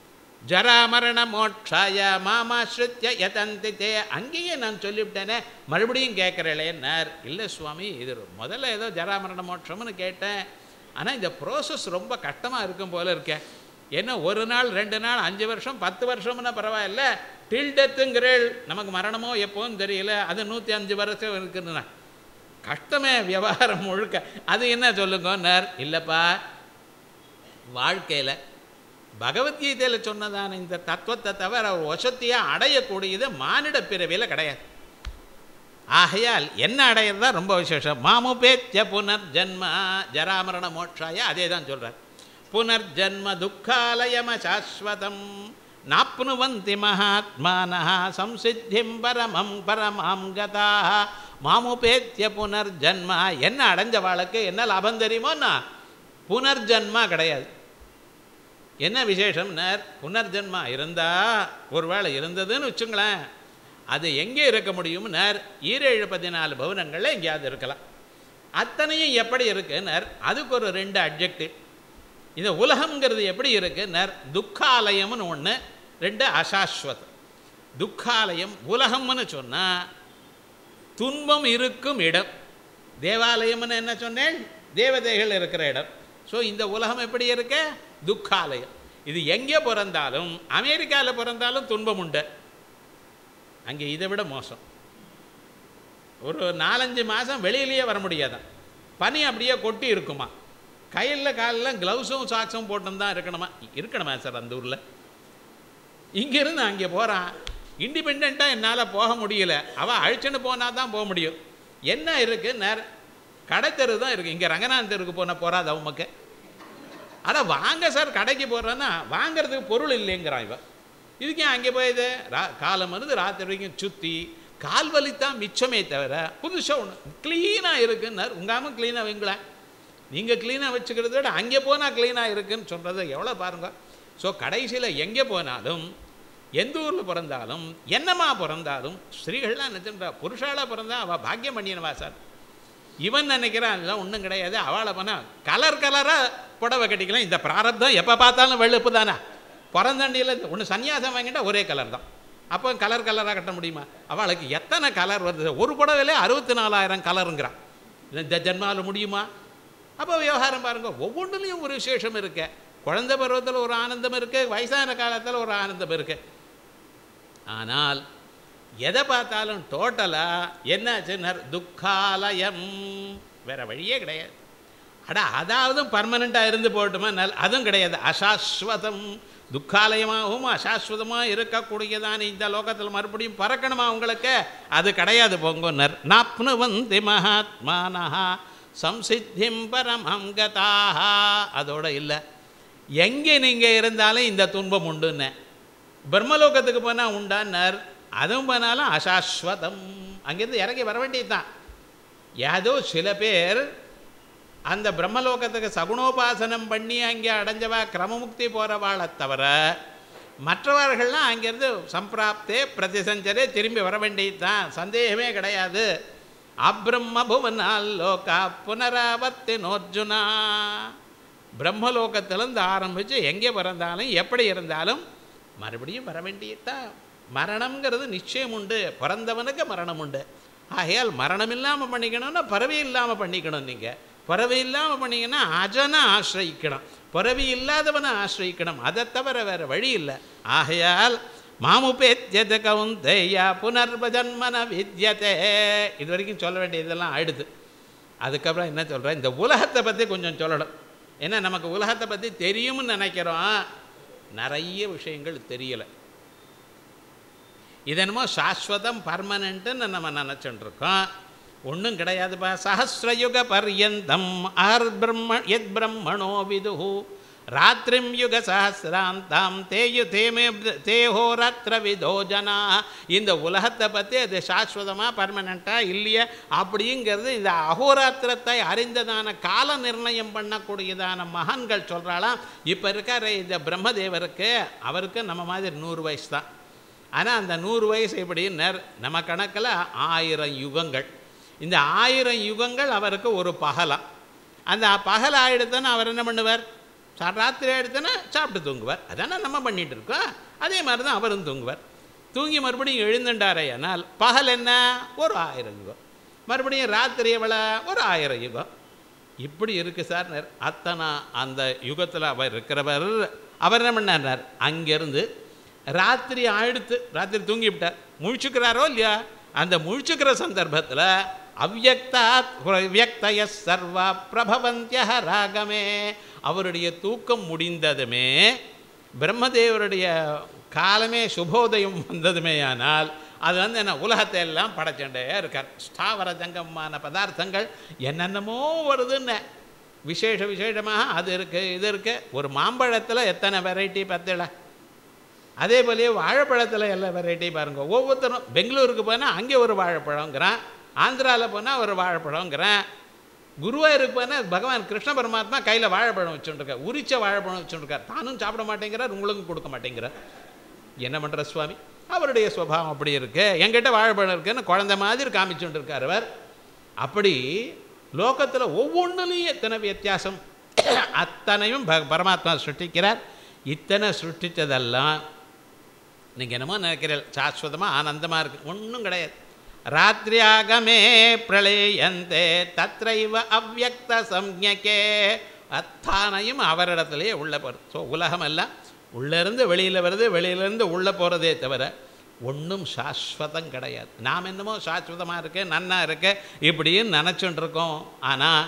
ஜராமரண மோட்சாய மாமாஸ்ருத்திய யதந்தி தே அங்கேயே நான் சொல்லிவிட்டேனே மறுபடியும் கேட்குறேளேன்னார் இல்லை சுவாமி இது முதல்ல ஏதோ ஜராமரண மோட்சம்னு கேட்டேன் ஆனால் இந்த ப்ரோசஸ் ரொம்ப கஷ்டமாக இருக்கும் போல இருக்கேன் ஏன்னா ஒரு நாள் ரெண்டு நாள் அஞ்சு வருஷம் பத்து வருஷம்னா பரவாயில்ல டில் டெத்துங்கிறேள் நமக்கு மரணமோ எப்போன்னு தெரியல அது நூற்றி அஞ்சு வருஷம் இருக்குதுண்ணா கஷ்டமே விவகாரம் முழுக்க அது என்ன சொல்லுங்கன்னார் இல்லைப்பா வாழ்க்கையில் பகவத்கீதையில் சொன்னதான இந்த தத்துவத்தை தவிர ஒரு வசத்தியாக அடையக்கூடியது மானிட பிறவியில் கிடையாது ஆகையால் என்ன அடையிறதா ரொம்ப விசேஷம் மாமுபேத்திய புனர்ஜன்ம ஜராமரண மோட்சாய அதே தான் சொல்கிறார் புனர்ஜன்ம துக்காலயம சாஸ்வதம் நாப்னுவந்தி மகாத்மான சம்சித்திம் பரமம் பரமாம் கதா மாமுபேத்திய புனர்ஜன்மா என்ன அடைஞ்ச வாழ்க்கை என்ன லாபம் தெரியுமோன்னா புனர்ஜன்மா கிடையாது என்ன விசேஷம்னர் புனர்ஜன்மா இருந்தால் ஒரு வேளை இருந்ததுன்னு வச்சுங்களேன் அது எங்கே இருக்க முடியும்னர் ஈரேழு பதினாலு பவனங்களில் எங்கேயாவது இருக்கலாம் அத்தனையும் எப்படி இருக்குன்னர் அதுக்கு ஒரு ரெண்டு அப்ஜெக்டிவ் இந்த உலகம்ங்கிறது எப்படி இருக்குன்னர் துக்காலயம்னு ஒன்று ரெண்டு அசாஸ்வதம் துக்காலயம் உலகம்னு சொன்னால் துன்பம் இருக்கும் இடம் தேவாலயம்னு என்ன சொன்னேன் தேவதைகள் இருக்கிற இடம் ஸோ இந்த உலகம் எப்படி இருக்க துக்காலயம் இது எங்கே பிறந்தாலும் அமெரிக்காவில் பிறந்தாலும் துன்பம் உண்டு அங்கே இதை விட மோசம் ஒரு நாலஞ்சு மாதம் வெளியிலேயே வர முடியாதான் பனி அப்படியே கொட்டி இருக்குமா கையில் காலில் க்ளவுஸும் சாக்ஸும் போட்டு தான் இருக்கணுமா இருக்கணுமா சார் அந்த ஊரில் இங்கேருந்து அங்கே போகிறான் இண்டிபெண்ட்டாக என்னால் போக முடியல அவள் அழிச்சுன்னு போனால் தான் போக முடியும் என்ன இருக்குது நேர கடைத்தெரு தான் இருக்குது இங்கே ரங்கநாதன் தெருக்கு போன போகிறாது அவனுக்கு அட வாங்க சார் கடைக்கு போடுறேன்னா வாங்குறதுக்கு பொருள் இல்லைங்கிறான் இவன் இதுக்கு ஏன் அங்கே போயுது ரா காலம் இருந்து ராத்திரி வரைக்கும் சுற்றி கால் வலி தான் மிச்சமே தவிர புதுசாக ஒன்று க்ளீனாக இருக்குன்னார் உங்காமல் க்ளீனாக வைங்களேன் நீங்கள் க்ளீனாக வச்சுக்கிறத விட அங்கே போனால் க்ளீனாக இருக்குன்னு சொல்கிறது எவ்வளோ பாருங்க ஸோ கடைசியில் எங்கே போனாலும் எந்த ஊரில் பிறந்தாலும் என்னமா பிறந்தாலும் ஸ்திரீகள்லாம் நினைச்சுட்டா புருஷாலாக பிறந்தா அவள் பாக்கியம் பண்ணினவா சார் இவன் நினைக்கிறான் இதெல்லாம் ஒன்றும் கிடையாது அவளை பண்ணால் கலர் கலராக புடவை கட்டிக்கலாம் இந்த பிராரப்தம் எப்போ பார்த்தாலும் வெளுப்பு தானே பிறந்தண்டியில் ஒன்று சன்னியாசம் வாங்கிட்டா ஒரே கலர் தான் அப்போ கலர் கலராக கட்ட முடியுமா அவளுக்கு எத்தனை கலர் வருது ஒரு புடவையிலே அறுபத்தி நாலாயிரம் கலருங்கிறான் இந்த ஜென்மாவில் முடியுமா அப்போ விவகாரம் பாருங்க ஒவ்வொன்றுலேயும் ஒரு விசேஷம் இருக்கு குழந்தை பருவத்தில் ஒரு ஆனந்தம் இருக்கு வயசான காலத்தில் ஒரு ஆனந்தம் இருக்கு ஆனால் எதை பார்த்தாலும் டோட்டலாக என்னாச்சுன்னா துக்காலயம் வேற வழியே கிடையாது அட அதாவது பர்மனெண்ட்டாக இருந்து போட்டுமா நல் அதுவும் கிடையாது அசாஸ்வதம் துக்காலயமாகவும் அசாஸ்வதமாக இருக்கக்கூடியதான இந்த லோகத்தில் மறுபடியும் பறக்கணுமா உங்களுக்கு அது கிடையாது பொங்கோனர் நாப்னு வந்தி மகாத்மானஹா சம்சித்திம் பரமம் கதாக அதோட இல்லை எங்கே நீங்கள் இருந்தாலும் இந்த துன்பம் உண்டுன்னு பிரம்மலோகத்துக்கு போனால் உண்டான்னார் அதுவும் போனாலும் அசாஸ்வதம் அங்கேருந்து இறங்கி வர வேண்டியது தான் ஏதோ சில பேர் அந்த பிரம்மலோகத்துக்கு சகுணோபாசனம் பண்ணி அங்கே அடைஞ்சவா கிரமமுக்தி போகிறவாளை தவிர மற்றவர்கள்லாம் அங்கேருந்து சம்பிராப்தே பிரதிசஞ்சரே திரும்பி வர வேண்டியது தான் சந்தேகமே கிடையாது அப்ரம்ம புவனால் லோகா புனராவர்த்தி நோர்ஜுனா பிரம்மலோகத்திலேருந்து ஆரம்பித்து எங்கே பிறந்தாலும் எப்படி இருந்தாலும் மறுபடியும் வர வேண்டியதுதான் மரணம்ங்கிறது நிச்சயம் உண்டு பிறந்தவனுக்கு மரணம் உண்டு ஆகையால் மரணம் இல்லாமல் பண்ணிக்கணும்னா பறவை இல்லாமல் பண்ணிக்கணும் நீங்கள் பறவை இல்லாமல் பண்ணீங்கன்னா அஜனை ஆசிரியிக்கணும் பறவை இல்லாதவனை ஆசிரியிக்கணும் அதை தவிர வேறு வழி இல்லை ஆகையால் மாமுபேத்தியத கவுந்தேயா புனர்பஜன்மன வித்யதே இது வரைக்கும் சொல்ல வேண்டியதெல்லாம் ஆயிடுது அதுக்கப்புறம் என்ன சொல்கிறேன் இந்த உலகத்தை பற்றி கொஞ்சம் சொல்லணும் ஏன்னா நமக்கு உலகத்தை பற்றி தெரியும்னு நினைக்கிறோம் நிறைய விஷயங்கள் தெரியலை இதென்னமோ சாஸ்வதம் பர்மனண்ட்டுன்னு நம்ம நினச்சிட்டு இருக்கோம் ஒன்றும் கிடையாதுப்பா சஹசிரயுக பர்யந்தம் ஆர் பிரம்ம எத் பிரம்மணோ விதுஹு ராத்திரிம் யுக சஹசிராந்தாம் தேயு தேமே தேஹோராத்திர விதோ ஜனா இந்த உலகத்தை பற்றி அது சாஸ்வதமாக பர்மனண்ட்டாக இல்லையா அப்படிங்கிறது இந்த அகோராத்திரத்தை அறிந்ததான கால நிர்ணயம் பண்ணக்கூடியதான மகான்கள் சொல்கிறாளாம் இப்போ இருக்கார் இந்த பிரம்மதேவருக்கு அவருக்கு நம்ம மாதிரி நூறு வயசு தான் ஆனால் அந்த நூறு வயசு எப்படின்னு நம்ம கணக்கில் ஆயிரம் யுகங்கள் இந்த ஆயிரம் யுகங்கள் அவருக்கு ஒரு பகலாம் அந்த பகல் ஆயிடுத்தானே அவர் என்ன பண்ணுவார் சா- ராத்திரி ஆயிடுத்தானே சாப்பிட்டு தூங்குவார் அதானே நம்ம பண்ணிட்டு இருக்கோம் அதே மாதிரி தான் அவரும் தூங்குவார் தூங்கி மறுபடியும் எழுந்துட்டாரே ஆனால் பகல் என்ன ஒரு ஆயிரம் யுகம் மறுபடியும் ராத்திரி எவ்வளோ ஒரு ஆயிரம் யுகம் இப்படி இருக்குது சார் நேர். அத்தனை அந்த யுகத்தில் அவர் இருக்கிறவர் அவர் என்ன பண்ணார் அங்கேருந்து ராத்திரி ஆயிடுத்து ராத்திரி தூங்கிவிட்டார் முழிச்சுக்கிறாரோ இல்லையா அந்த முழிச்சுக்கிற சந்தர்ப்பத்தில் அவ்யக்தாத் வியக்தய சர்வா பிரபவந்திய ராகமே அவருடைய தூக்கம் முடிந்ததுமே பிரம்மதேவருடைய காலமே சுபோதயம் வந்ததுமே ஆனால் அது வந்து என்ன உலகத்தை எல்லாம் படைச்சுட்டே இருக்கார் ஸ்தாவர ஜங்கமான பதார்த்தங்கள் என்னென்னமோ வருதுன்னு விசேஷ விசேஷமாக அது இருக்குது இது இருக்குது ஒரு மாம்பழத்தில் எத்தனை வெரைட்டி பத்தில அதே போலயே வாழைப்பழத்தில் எல்லா வெரைட்டி பாருங்க ஒவ்வொருத்தரும் பெங்களூருக்கு போனால் அங்கே ஒரு வாழைப்பழங்கிறான் ஆந்திராவில் போனால் ஒரு வாழைப்பழங்கிறான் குருவாயூருக்கு போனால் பகவான் கிருஷ்ண பரமாத்மா கையில் வாழைப்பழம் வச்சுட்டுருக்கார் உரிச்ச வாழைப்பழம் வச்சுட்டுருக்கார் தானும் சாப்பிட மாட்டேங்கிறார் உங்களுக்கும் கொடுக்க மாட்டேங்கிறார் என்ன பண்ணுற சுவாமி அவருடைய சுபாவம் அப்படி இருக்கு என்கிட்ட வாழைப்பழம் இருக்குன்னு குழந்தை மாதிரி காமிச்சுட்டு இருக்கார் அவர் அப்படி லோகத்தில் ஒவ்வொன்றுலையும் எத்தனை வித்தியாசம் அத்தனையும் ப பரமாத்மா சிருஷ்டிக்கிறார் இத்தனை சிருஷ்டித்ததெல்லாம் நீங்கள் என்னமோ நினைக்கிறீர்கள் சாஸ்வதமாக ஆனந்தமாக இருக்குது ஒன்றும் கிடையாது ராத்திரியாகமே பிரளயந்தே தத்ரைவ அவ்வக்த சம்ஞகே அத்தானையும் அவரிடத்துலேயே உள்ள போகிறது ஸோ உலகமெல்லாம் உள்ளேருந்து வெளியில் வருது வெளியிலேருந்து உள்ளே போகிறதே தவிர ஒன்றும் சாஸ்வதம் கிடையாது நாம் என்னமோ சாஸ்வதமாக இருக்கு நன்னா இருக்கு இப்படின்னு நினச்சிட்டு இருக்கோம் ஆனால்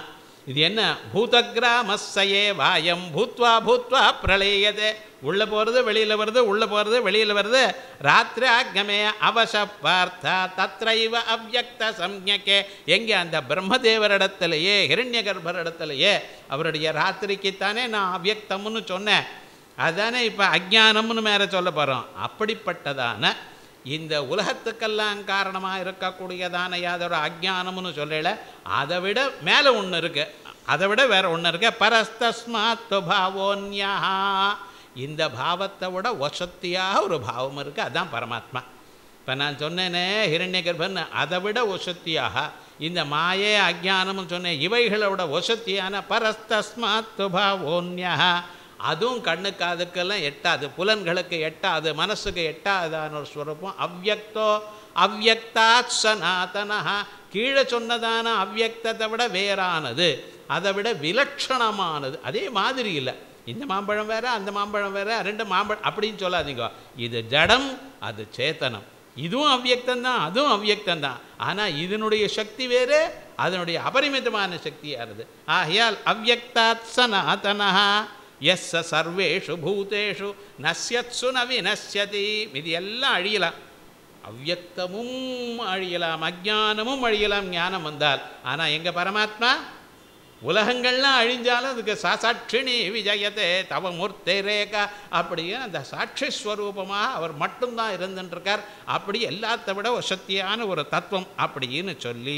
இது என்ன பூதகிராமஸ்ஸயே வாயம் பூத்வா பூத்வா பிரளயதே உள்ளே போகிறது வெளியில் வருது உள்ளே போகிறது வெளியில் வருது ராத்திரி ஆக்ஞமே அவச பார்த்தா தத்ரைவ அவ்யக்த சம்யக்கே எங்கே அந்த பிரம்மதேவரிடத்திலேயே ஹிரண்ய கர்ப்பரிடத்திலேயே அவருடைய ராத்திரிக்குத்தானே நான் அவ்யக்தம்னு சொன்னேன் அதானே இப்போ அஜ்ஞானம்னு மேலே சொல்ல போகிறோம் அப்படிப்பட்டதான இந்த உலகத்துக்கெல்லாம் காரணமாக இருக்கக்கூடியதான யாதோட அஜ்ஞானம்னு சொல்லல அதை விட மேலே ஒன்று இருக்கு அதை விட வேற ஒன்று இருக்கு பரஸ்தஸ்மாத் பாவோன்யா இந்த பாவத்தை விட வசத்தியாக ஒரு பாவம் இருக்குது அதுதான் பரமாத்மா இப்போ நான் சொன்னேனே ஹிரண்ய கர்ப்பன் அதை விட வசத்தியாக இந்த மாயே அஜ்ஞானம்னு சொன்னேன் இவைகளை விட வசத்தியான பரஸ்தஸ்மாத் பாவோன்யா அதுவும் கண்ணுக்கு அதுக்கெல்லாம் எட்டாது புலன்களுக்கு எட்டாது மனசுக்கு எட்டாதான ஒரு ஸ்வரூபம் அவ்யக்தோ அவ்யக்தாத் சனாதனஹா கீழே சொன்னதான அவ்யக்தத்தை விட வேறானது அதை விட விலட்சணமானது அதே மாதிரி இல்லை இந்த மாம்பழம் வேற அந்த மாம்பழம் வேற ரெண்டு மாம்பழம் அப்படின்னு சொல்லாதீங்க இது ஜடம் அது சேத்தனம் இதுவும் அவ்யக்தந்தான் அதுவும் அவ்யக்தந்தான் ஆனால் இதனுடைய சக்தி வேறு அதனுடைய அபரிமிதமான சக்தியானது ஆகையால் அவ்யக்தாத் சனாதனஹா எஸ் சர்வேஷு பூதேஷு நஸ்யத்சு ந வினஸ்யதி இது எல்லாம் அழியலாம் அவ்யக்தமும் அழியலாம் அஜ்ஞானமும் அழியலாம் ஞானம் வந்தால் ஆனால் எங்கள் பரமாத்மா உலகங்கள்லாம் அழிஞ்சாலும் அதுக்கு சாட்சிணி விஜயத்தே தவ மூர்த்தி ரேகா அப்படியே அந்த சாட்சி ஸ்வரூபமாக அவர் மட்டும்தான் இருந்துட்டுருக்கார் அப்படி எல்லாத்த விட ஒரு சக்தியான ஒரு தத்துவம் அப்படின்னு சொல்லி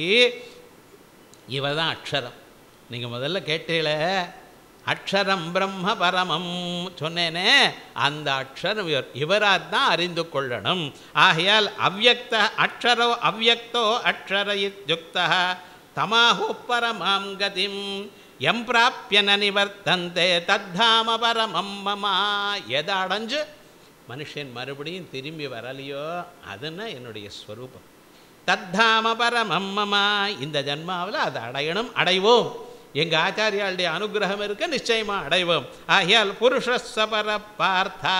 இவ தான் அக்ஷரம் நீங்கள் முதல்ல கேட்டீங்களே அக்ஷரம் பிரம்ம பரமம் சொன்னேனே அந்த அக்ஷரம் இவர் இவராக தான் அறிந்து கொள்ளணும் ஆகையால் அவ்யக்த அக்ஷரோ அவ்யக்தோ அக்ஷர யுக்தா தமாஹு பரமாம் கதிம் எம் பிராப்பிய ந நிவர்த்தந்தே தத்தாம பரமம் மமா எதை அடைஞ்சு மனுஷன் மறுபடியும் திரும்பி வரலையோ அதுன்னா என்னுடைய ஸ்வரூபம் தத்தாம பரமம் மமா இந்த ஜன்மாவில் அதை அடையணும் அடைவோம் எங்கள் ஆச்சாரியாளுடைய அனுகிரகம் இருக்க நிச்சயமாக அடைவோம் ஆகையால் புருஷசபர பார்த்தா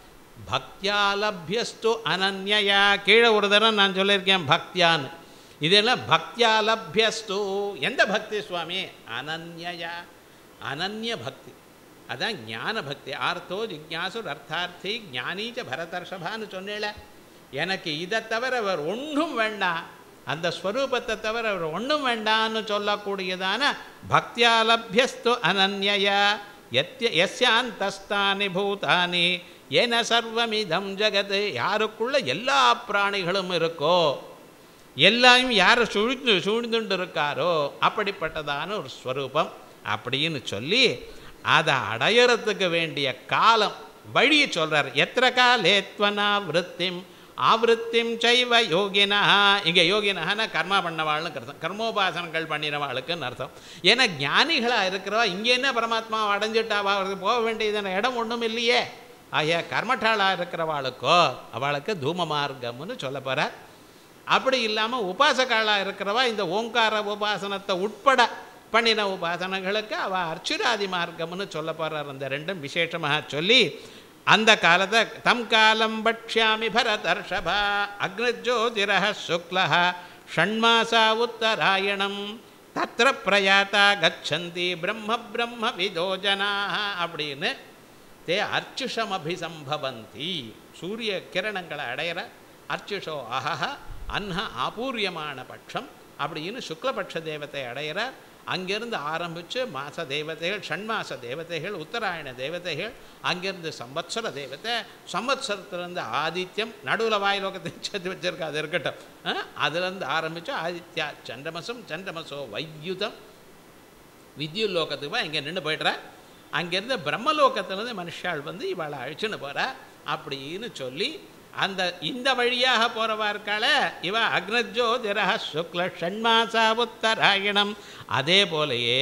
பக்தியாலபியஸ்து அனன்யா கீழே ஒரு தடவை நான் சொல்லியிருக்கேன் பக்தியான்னு இதெல்லாம் பக்தியாலபியஸ்து எந்த பக்தி சுவாமி அனன்யா அனன்ய பக்தி அதான் ஞான பக்தி ஆர்த்தோ ஜிக்யாசுர் அர்த்தார்த்தி ஞானீச்ச பரதர்ஷபான்னு சொன்னேல எனக்கு இதை தவிர அவர் ஒன்றும் வேண்டாம் அந்த ஸ்வரூபத்தை தவிர அவர் ஒன்றும் வேண்டான்னு சொல்லக்கூடியதான பக்தியாலபியஸ்து அனன்யா எத்ய எஸ்யாந்தஸ்தானி பூதானி ஏன சர்வமிதம் ஜெகத் யாருக்குள்ள எல்லா பிராணிகளும் இருக்கோ எல்லாரும் யார் சூழ்ந்து சூழ்ந்துண்டு இருக்காரோ அப்படிப்பட்டதான ஒரு ஸ்வரூபம் அப்படின்னு சொல்லி அதை அடையறதுக்கு வேண்டிய காலம் வழியை சொல்கிறார் எத்திர காலேத்வனா விருத்திம் ஆவருத்திம் சைவ யோகினா இங்கே யோகினஹானா கர்மா பண்ணவாள்னு அர்த்தம் கர்மோபாசனங்கள் பண்ணினவாளுக்குன்னு அர்த்தம் ஏன்னா ஞானிகளாக இருக்கிறவா இங்கே என்ன பரமாத்மா அடைஞ்சிட்டாவா அவருக்கு போக வேண்டியதான இடம் ஒன்றும் இல்லையே ஆகிய கர்மட்டாளாக இருக்கிறவாளுக்கோ அவளுக்கு தூம மார்க்கம்னு சொல்ல போகிறார் அப்படி இல்லாமல் உபாசகாளாக இருக்கிறவா இந்த ஓங்கார உபாசனத்தை உட்பட பண்ணின உபாசனங்களுக்கு அவள் அர்ச்சுராதி மார்க்கம்னு சொல்ல போகிறார் அந்த ரெண்டும் விசேஷமாக சொல்லி அந்த காலத்தை தம் காலம் பக்ஷ்யாமி பரதர்ஷபா அக்னஜோதிரः சுக்லः ஷண்மாசா உத்தராயணம் தத்திர பிரயாத்தா கச்சந்தி பிரம்ம பிரம்ம விதோ ஜனாः அப்படின்னு தே அர்ச்சுஷம் அபிசம்பவந்தி சூரிய கிரணங்களை அடையிற அர்ச்சுஷோ அஹஹ அன்ஹ ஆபூரியமான பட்சம் அப்படின்னு சுக்லபட்ச தேவத்தை அடையிறார் அங்கிருந்து ஆரம்பித்து மாச தேவதைகள் ஷண்மாச தேவதைகள் உத்தராயண தேவதைகள் அங்கிருந்து சம்பத்சர தேவதை சம்பத்சரத்துலேருந்து ஆதித்யம் நடுவில் வாயிலோகத்தை சேர்த்து வச்சிருக்க அது இருக்கட்டும் ஆ, அதுலேருந்து ஆரம்பித்து ஆதித்யா சந்திரமசம் சந்திரமசோ வையுதம் வித்யுல் லோகத்துக்கு போய் இங்கே நின்று போய்ட்றா அங்கேருந்து பிரம்மலோகத்துலேருந்து மனுஷாள் வந்து இவளை அழிச்சுன்னு போகிறா அப்படின்னு சொல்லி அந்த இந்த வழியாக போகிறவா இருக்காள இவ அக்னஜோதிரஹ சுக்ல ஷண்மாசா உத்தராயணம் அதே போலயே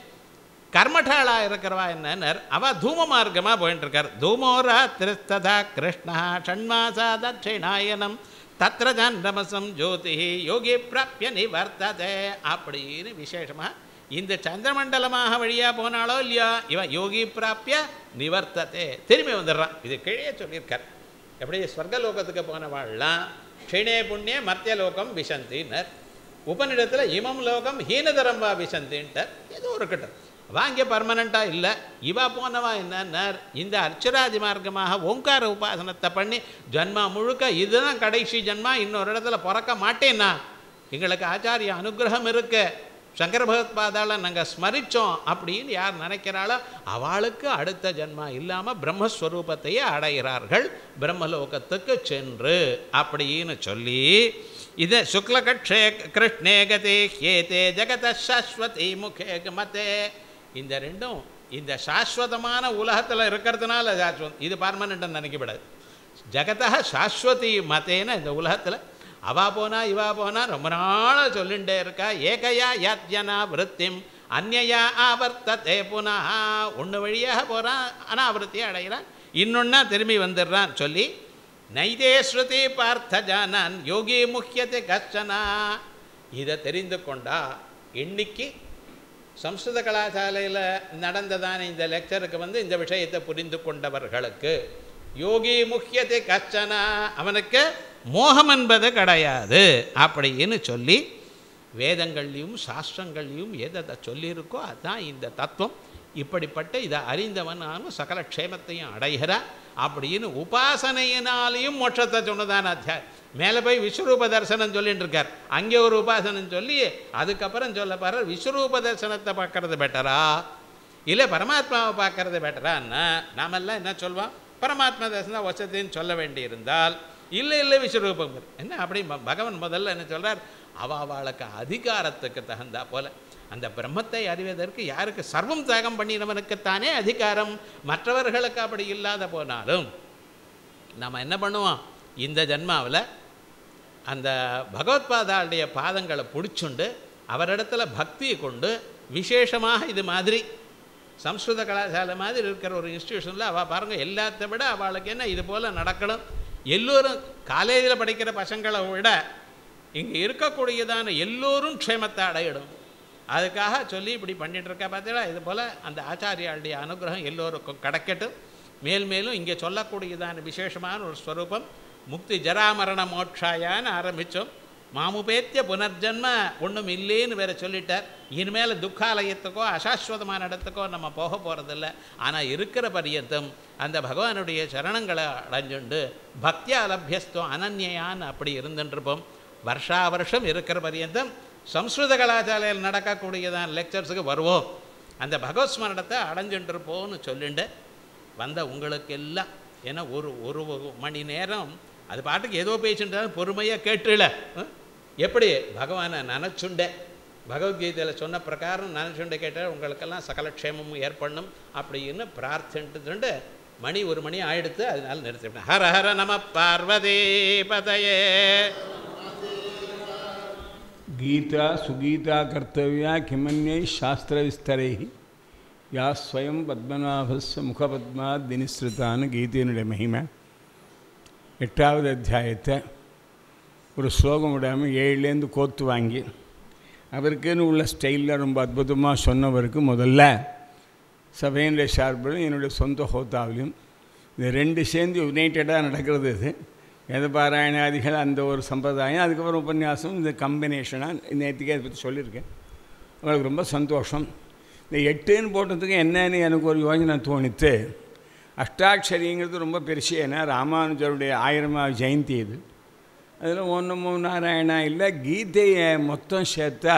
கர்மட்டாளா இருக்கிறவா என்னன்னர் அவ தூம மார்க்கமாக போயிட்டு இருக்கார் தூமோரா திருஸ்ததா கிருஷ்ணா ஷண்மாசா தட்சிணாயனம் தத்ர சந்திரமசம் ஜோதி யோகி பிராப்பிய நிவர்த்ததே அப்படின்னு விசேஷமாக இந்த சந்திரமண்டலமாக வழியாக போனாலோ இல்லையா இவன் யோகி பிராப்பிய நிவர்த்ததே திரும்பி வந்துடுறான் இது கீழே சொல்லியிருக்கார் எப்படி ஸ்வர்கலோகத்துக்கு போனவாள்லாம் க்ஷிணே புண்ணிய மத்தியலோகம் விசந்தினர் உபநிடத்தில் இமம் லோகம் ஹீனதரம் வா விசந்தின்ட்டார் ஏதோ இருக்கட்டும் அவன் இங்கே பர்மனண்ட்டாக இல்லை இவா போனவா என்னன்னார் இந்த அர்ச்சராதி மார்க்கமாக ஓங்கார உபாசனத்தை பண்ணி ஜன்மா முழுக்க இதுதான் கடைசி ஜன்மா இன்னொரு இடத்துல பிறக்க மாட்டேன்னா எங்களுக்கு ஆச்சாரிய அனுகிரகம் இருக்கு சங்கர பகவத்பாதால நாங்கள் ஸ்மரித்தோம் அப்படின்னு யார் நினைக்கிறாளோ அவளுக்கு அடுத்த ஜன்மா இல்லாமல் பிரம்மஸ்வரூபத்தையே அடைகிறார்கள் பிரம்மலோகத்துக்கு சென்று அப்படின்னு சொல்லி இது சுக்லகட்சே கிருஷ்ணே கதே ஹேதே ஜெகத சாஸ்வதி முகே மதே இந்த ரெண்டும் இந்த சாஸ்வதமான உலகத்தில் இருக்கிறதுனால சாஸ்வதம் இது பர்மனண்ட்னு நினைக்கப்படாது ஜெகதா சாஸ்வதி மதேன இந்த உலகத்தில் அவா போனா இவா போனா ரொம்ப நாளாக சொல்லிகிட்டே இருக்கா ஏகையா யாத்யனா விருத்திம் அந்நியா ஆவர்த்தத்தை புனா ஒன்று வழியாக போகிறான் அனாவிருத்தியை அடைகிறான் இன்னொன்னா திரும்பி வந்துடுறான் சொல்லி நைதே ஸ்ருதி பார்த்த ஜானான் யோகி முக்கியத்தை கஷ்டனா இதை தெரிந்து கொண்டா இன்னைக்கு சம்ஸ்கிருத கலாசாலையில் நடந்ததான இந்த லெக்சருக்கு வந்து இந்த விஷயத்தை புரிந்து கொண்டவர்களுக்கு யோகி முக்கியத்தை கஷ்டனா அவனுக்கு மோகம் என்பது கிடையாது அப்படின்னு சொல்லி வேதங்கள்லையும் சாஸ்திரங்கள்லையும் எதை சொல்லியிருக்கோ அதுதான் இந்த தத்துவம் இப்படிப்பட்ட இதை அறிந்தவனாலும் சகல க்ஷேமத்தையும் அடைகிறார் அப்படின்னு உபாசனையினாலையும் மோட்சத்தை சொன்னதான அத்தியாயம் மேலே போய் விஸ்வரூப தரிசனம் சொல்லிட்டு இருக்கார் அங்கே ஒரு உபாசனம் சொல்லி அதுக்கப்புறம் சொல்ல பாரு விஸ்வரூப தரிசனத்தை பார்க்கறது பெட்டரா இல்லை பரமாத்மாவை பார்க்கறது பெட்டரான்னா நாமெல்லாம் என்ன சொல்வோம் பரமாத்மா தரிசனம் வசதின்னு சொல்ல வேண்டியிருந்தால் இல்லை இல்லை விஸ்வரூபம் என்ன அப்படி ப- பகவான் முதல்ல என்ன சொல்றார் அவ அவளுக்கு அதிகாரத்துக்கு தகுந்தா போல அந்த பிரம்மத்தை அறிவதற்கு யாருக்கு சர்வம் தியாகம் பண்ணினவனுக்குத்தானே அதிகாரம் மற்றவர்களுக்கு அப்படி இல்லாத போனாலும் நம்ம என்ன பண்ணுவோம் இந்த ஜன்மாவில் அந்த பகவத்பாதாளுடைய பாதங்களை பிடிச்சுண்டு அவரிடத்துல பக்தியை கொண்டு விசேஷமாக இது மாதிரி சம்ஸ்கிருத கலாசாலை மாதிரி இருக்கிற ஒரு இன்ஸ்டியூஷனில் அவள் பாருங்கள் எல்லாத்த விட அவளுக்கு என்ன இது போல் நடக்கணும் எல்லோரும் காலேஜில் படிக்கிற பசங்களை விட இங்கே இருக்கக்கூடியதான எல்லோரும் க்ஷேமத்தை அடையிடும் அதுக்காக சொல்லி இப்படி பண்ணிட்டு இருக்கா பார்த்தீங்களா இது போல் அந்த ஆச்சாரியாளுடைய அனுகிரகம் எல்லோருக்கும் கிடைக்கட்டும் மேல் மேலும் இங்கே சொல்லக்கூடியதான விசேஷமான ஒரு ஸ்வரூபம் முக்தி ஜராமரண மோட்சாயான்னு ஆரம்பித்தோம் மாமுபேத்திய புனர்ஜன்ம ஒன்றும் இல்லைன்னு வேற சொல்லிட்டார் இனிமேல் துக்காலயத்துக்கோ அசாஸ்வதமான இடத்துக்கோ நம்ம போக போகிறதில்ல ஆனால் இருக்கிற பரியந்தம் அந்த பகவானுடைய சரணங்களை அடைஞ்சுண்டு பக்தியா லபியஸ்தம் அனன்யான்னு அப்படி இருந்துருப்போம் வருஷா வருஷம் இருக்கிற பரியந்தம் சம்ஸ்கிருத கலாசாலையில் நடக்கக்கூடியதான் லெக்சர்ஸுக்கு வருவோம் அந்த பகவத் ஸ்மரணத்தை அடைஞ்சுட்டு இருப்போம்னு சொல்லிண்டு வந்த உங்களுக்கு எல்லாம் ஏன்னா ஒரு ஒரு மணி நேரம் அது பாட்டுக்கு ஏதோ பேச்சுட்டாலும் பொறுமையாக கேட்டுல ஆ? எப்படி பகவானை நினச்சுண்டே பகவத்கீதையில் சொன்ன பிரகாரம் நினச்சுண்டே கேட்டால் உங்களுக்கெல்லாம் சகல க்ஷேமமும் ஏற்படணும் அப்படின்னு பிரார்த்தன்ட்டு மணி ஒரு மணி ஆயிடுத்து அதனால நிறுத்திவிட்டேன் ஹர ஹர நம பார்வதி பதயே गीता सुगीता कर्तव्या किमन्यै शास्त्रविस्तरैः या स्वयं பத்மநாபஸ்ய முகபத்மாத் தினிஸ்ருதான்னு கீதையினுடைய மகிமை எட்டாவது அத்தியாயத்தை ஒரு ஸ்லோகம் விடாமல் ஏழுலேருந்து கோர்த்து வாங்கி அவருக்குன்னு உள்ள ஸ்டைலில் ரொம்ப அற்புதமாக சொன்னவருக்கு முதல்ல சபையினுடைய சார்பிலும் என்னுடைய சொந்த ஹோத்தாவிலையும் இது ரெண்டு சேர்ந்து யுனைட்டடாக நடக்கிறது இது வேத பாராயணாதிகள் அந்த ஒரு சம்பிரதாயம் அதுக்கப்புறம் உபன்யாசம் இந்த கம்பினேஷனாக நேற்றுக்கே அதை பற்றி சொல்லியிருக்கேன் உங்களுக்கு ரொம்ப சந்தோஷம் இந்த எட்டுன்னு போட்டதுக்கு என்னன்னு எனக்கு ஒரு யோஜனை தோணித்து அஷ்டாட்சரிங்கிறது ரொம்ப பெருசு ஏன்னா ராமானுஜருடைய ஆயிரமாவது ஜெயந்தி இது அதில் ஒன்று மூணு நாராயணா இல்லை கீதையை மொத்தம் சேர்த்தா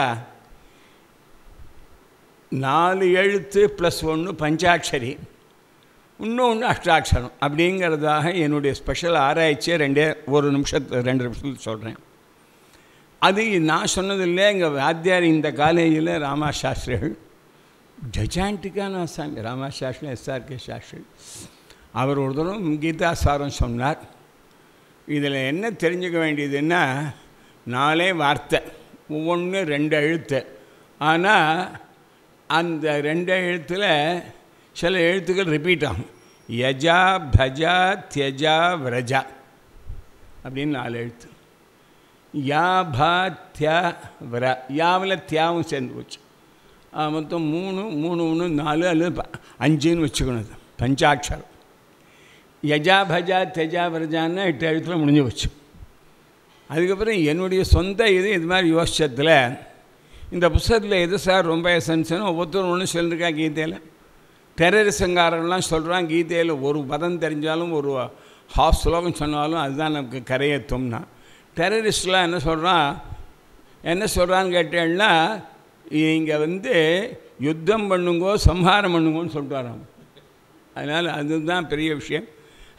நாலு எழுத்து ப்ளஸ் ஒன்று பஞ்சாட்சரி இன்னொன்று அஷ்டாட்சரம் அப்படிங்கிறதாக என்னுடைய ஸ்பெஷல் ஆராய்ச்சியை ரெண்டே ஒரு நிமிஷத்து ரெண்டு நிமிஷத்தில் சொல்கிறேன் அது நான் சொன்னதில்லை எங்கள் வாத்தியார் இந்த காலேஜில் ராமா சாஸ்திரிகள் ஜஜாண்டிக்கான சாமி ராமா சாஸ்திரி எஸ்ஆர்கே சாஸ்திரி அவர் ஒரு தரம் கீதா சாரம் சொன்னார் இதில் என்ன தெரிஞ்சுக்க வேண்டியதுன்னா நாலே வார்த்தை ஒவ்வொன்று ரெண்டு எழுத்து ஆனால் அந்த ரெண்டு எழுத்தில் சில எழுத்துக்கள் ரிப்பீட் ஆகும் யஜா பஜா தியஜா விரஜா அப்படின்னு நாலு எழுத்து யா பா தியா விர யாவில் தியாவும் சேர்ந்து போச்சு ஆ, மொத்தம் மூணு மூணு மூணு நாலு அல்லது ப- அஞ்சுன்னு வச்சுக்கணும் இது. பஞ்சாட்சரம் யஜா பஜா தெஜா விரஜான்னா எட்டு எழுத்துல முடிஞ்சு போச்சு அதுக்கப்புறம் என்னுடைய சொந்த இது இது மாதிரி யோசிச்சத்தில் இந்த புஸ்தகத்தில் எது சார் ரொம்ப எசன்ஸ்னு ஒவ்வொருத்தரும் ஒன்று சொல்லியிருக்கா கீதையில் டெரரிசங்காரன்லாம் சொல்கிறான் கீதையில் ஒரு பதம் தெரிஞ்சாலும் ஒரு ஹாஃப் ஸ்லோகம் சொன்னாலும் அதுதான் நமக்கு கரையேற்றும்னா டெரரிஸ்ட்லாம் என்ன சொல்கிறான் என்ன சொல்கிறான்னு கேட்டேன்னா இங்கே வந்து யுத்தம் பண்ணுங்கோ சம்ஹாரம் பண்ணுங்கோன்னு சொல்லிட்டு வரான் அதனால் அதுதான் பெரிய விஷயம்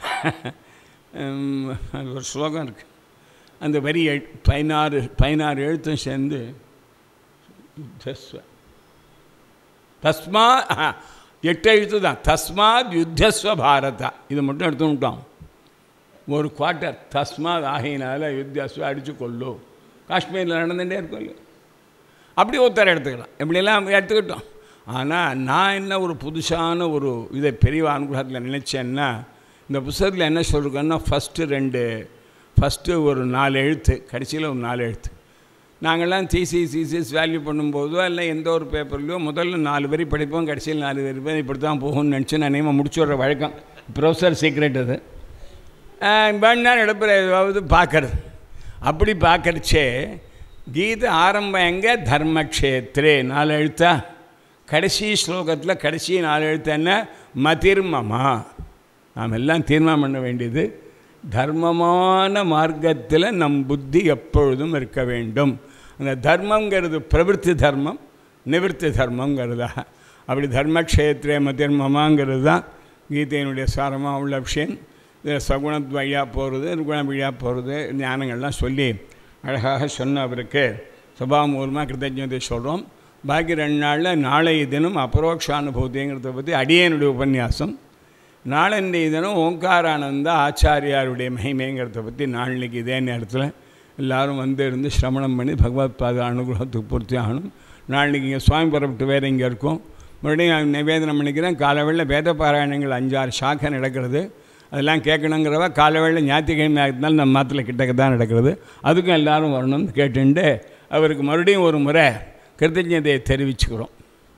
உம், அது ஒரு ஸ்லோகம் இருக்குது அந்த வரி எழு- பதினாறு பதினாறு எழுத்தும் சேர்ந்து யுத்தஸ்வ தஸ்மா ஆ, எட்டு எழுத்து தான் தஸ்மாத் யுத்தஸ்வ பாரதா இதை மட்டும் எடுத்துக்கிட்டோம் ஒரு குவார்ட்டர் தஸ்மாத் ஆகையினால யுத்தஸ்வ அடித்து கொள்ளு காஷ்மீரில் நடந்துகிட்டே இருக்கும் இல்லையா அப்படி ஒருத்தர் எடுத்துக்கலாம் இப்படியெல்லாம் எடுத்துக்கிட்டோம் ஆனால் நான் என்ன ஒரு புதுசான ஒரு இதை பெரிய அனுகிரகத்தில் நினச்சேன்னா இந்த புத்தகத்தில் என்ன சொல்லிருக்கேன்னா ஃபஸ்ட்டு ரெண்டு ஃபஸ்ட்டு ஒரு நாலு எழுத்து கடைசியில் ஒரு நாலு எழுத்து நாங்கள்லாம் தீசி தீசிஸ் வேல்யூ பண்ணும்போதோ இல்லை எந்த ஒரு பேப்பர்லையோ முதல்ல நாலு வரி படிப்போம் கடைசியில் நாலு வரி பேர் இப்படி தான் போகும்னு நினச்சி நான் நேமாக முடிச்சு விட்ற வழக்கம் ப்ரொஃபஸர் சீக்ரெட் அது வேணா எடுப்புற ஏதாவது பார்க்கறது அப்படி பார்க்கறச்சே கீதை ஆரம்பம் எங்கே தர்மக்ஷேத்ரே நாலு எழுத்தா கடைசி ஸ்லோகத்தில் கடைசி நாலு எழுத்து என்ன மதிர்மமா நாம் எல்லாம் தீர்மானம் பண்ண வேண்டியது தர்மமான மார்க்கத்தில் நம் புத்தி எப்பொழுதும் இருக்க வேண்டும் அந்த தர்மங்கிறது பிரவருத்தி தர்மம் நிவர்த்தி தர்மங்கிறதா அப்படி தர்மக்ஷேத்திரே மதிர்மமாங்கிறது தான் கீதையினுடைய சாரமாக உள்ள விஷயம் இது சகுணத் வழியாக போகிறது குண வழியாக போகிறது ஞானங்கள்லாம் சொல்லி அழகாக சொன்ன அவருக்கு சபாமூலமாக கிருத்தஜதை சொல்கிறோம் பாக்கி ரெண்டு நாளில் நாளைய தினம் அபரோக்ஷ அனுபூதிங்கிறத பற்றி அடியனுடைய உபன்யாசம் நாளன்றைய தினம் ஓங்காரானந்த ஆச்சாரியாருடைய மகிமைங்கிறத பற்றி நாளைக்கு இதே நேரத்தில் எல்லாரும் வந்து இருந்து சிரமணம் பண்ணி பகவத் பாத அனுகிரகத்துக்கு பூர்த்தி ஆகணும் நாளைக்கு இங்கே சுவாமி புறப்பட்டு வேறு இங்கே இருக்கும் மறுபடியும் நான் நிவேதனம் பண்ணிக்கிறேன் காலவேளில் வேத பாராயணங்கள் அஞ்சாறு சாக்கை நடக்கிறது அதெல்லாம் கேட்கணுங்கிறவ காலவேளை ஞாயிற்றுக்கிழமை இருந்தாலும் நம்ம மாத்தில் கிட்டக்க தான் நடக்கிறது அதுக்கும் எல்லாரும் வரணும்னு கேட்டுண்டு அவருக்கு மறுபடியும் ஒரு முறை கிருத்தஜதையை தெரிவிச்சுக்கிறோம்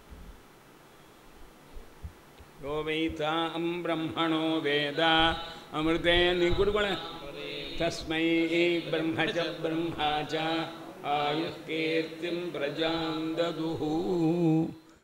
யோ வைதாம் பிரம்மணோ வேத அமிர்தே நீ கொடுக்கல தஸ்மை பிரம்ம ச பிரம்மா ச ஆயுஷ்கீர்த்திம் பிரஜாம் ததுஹு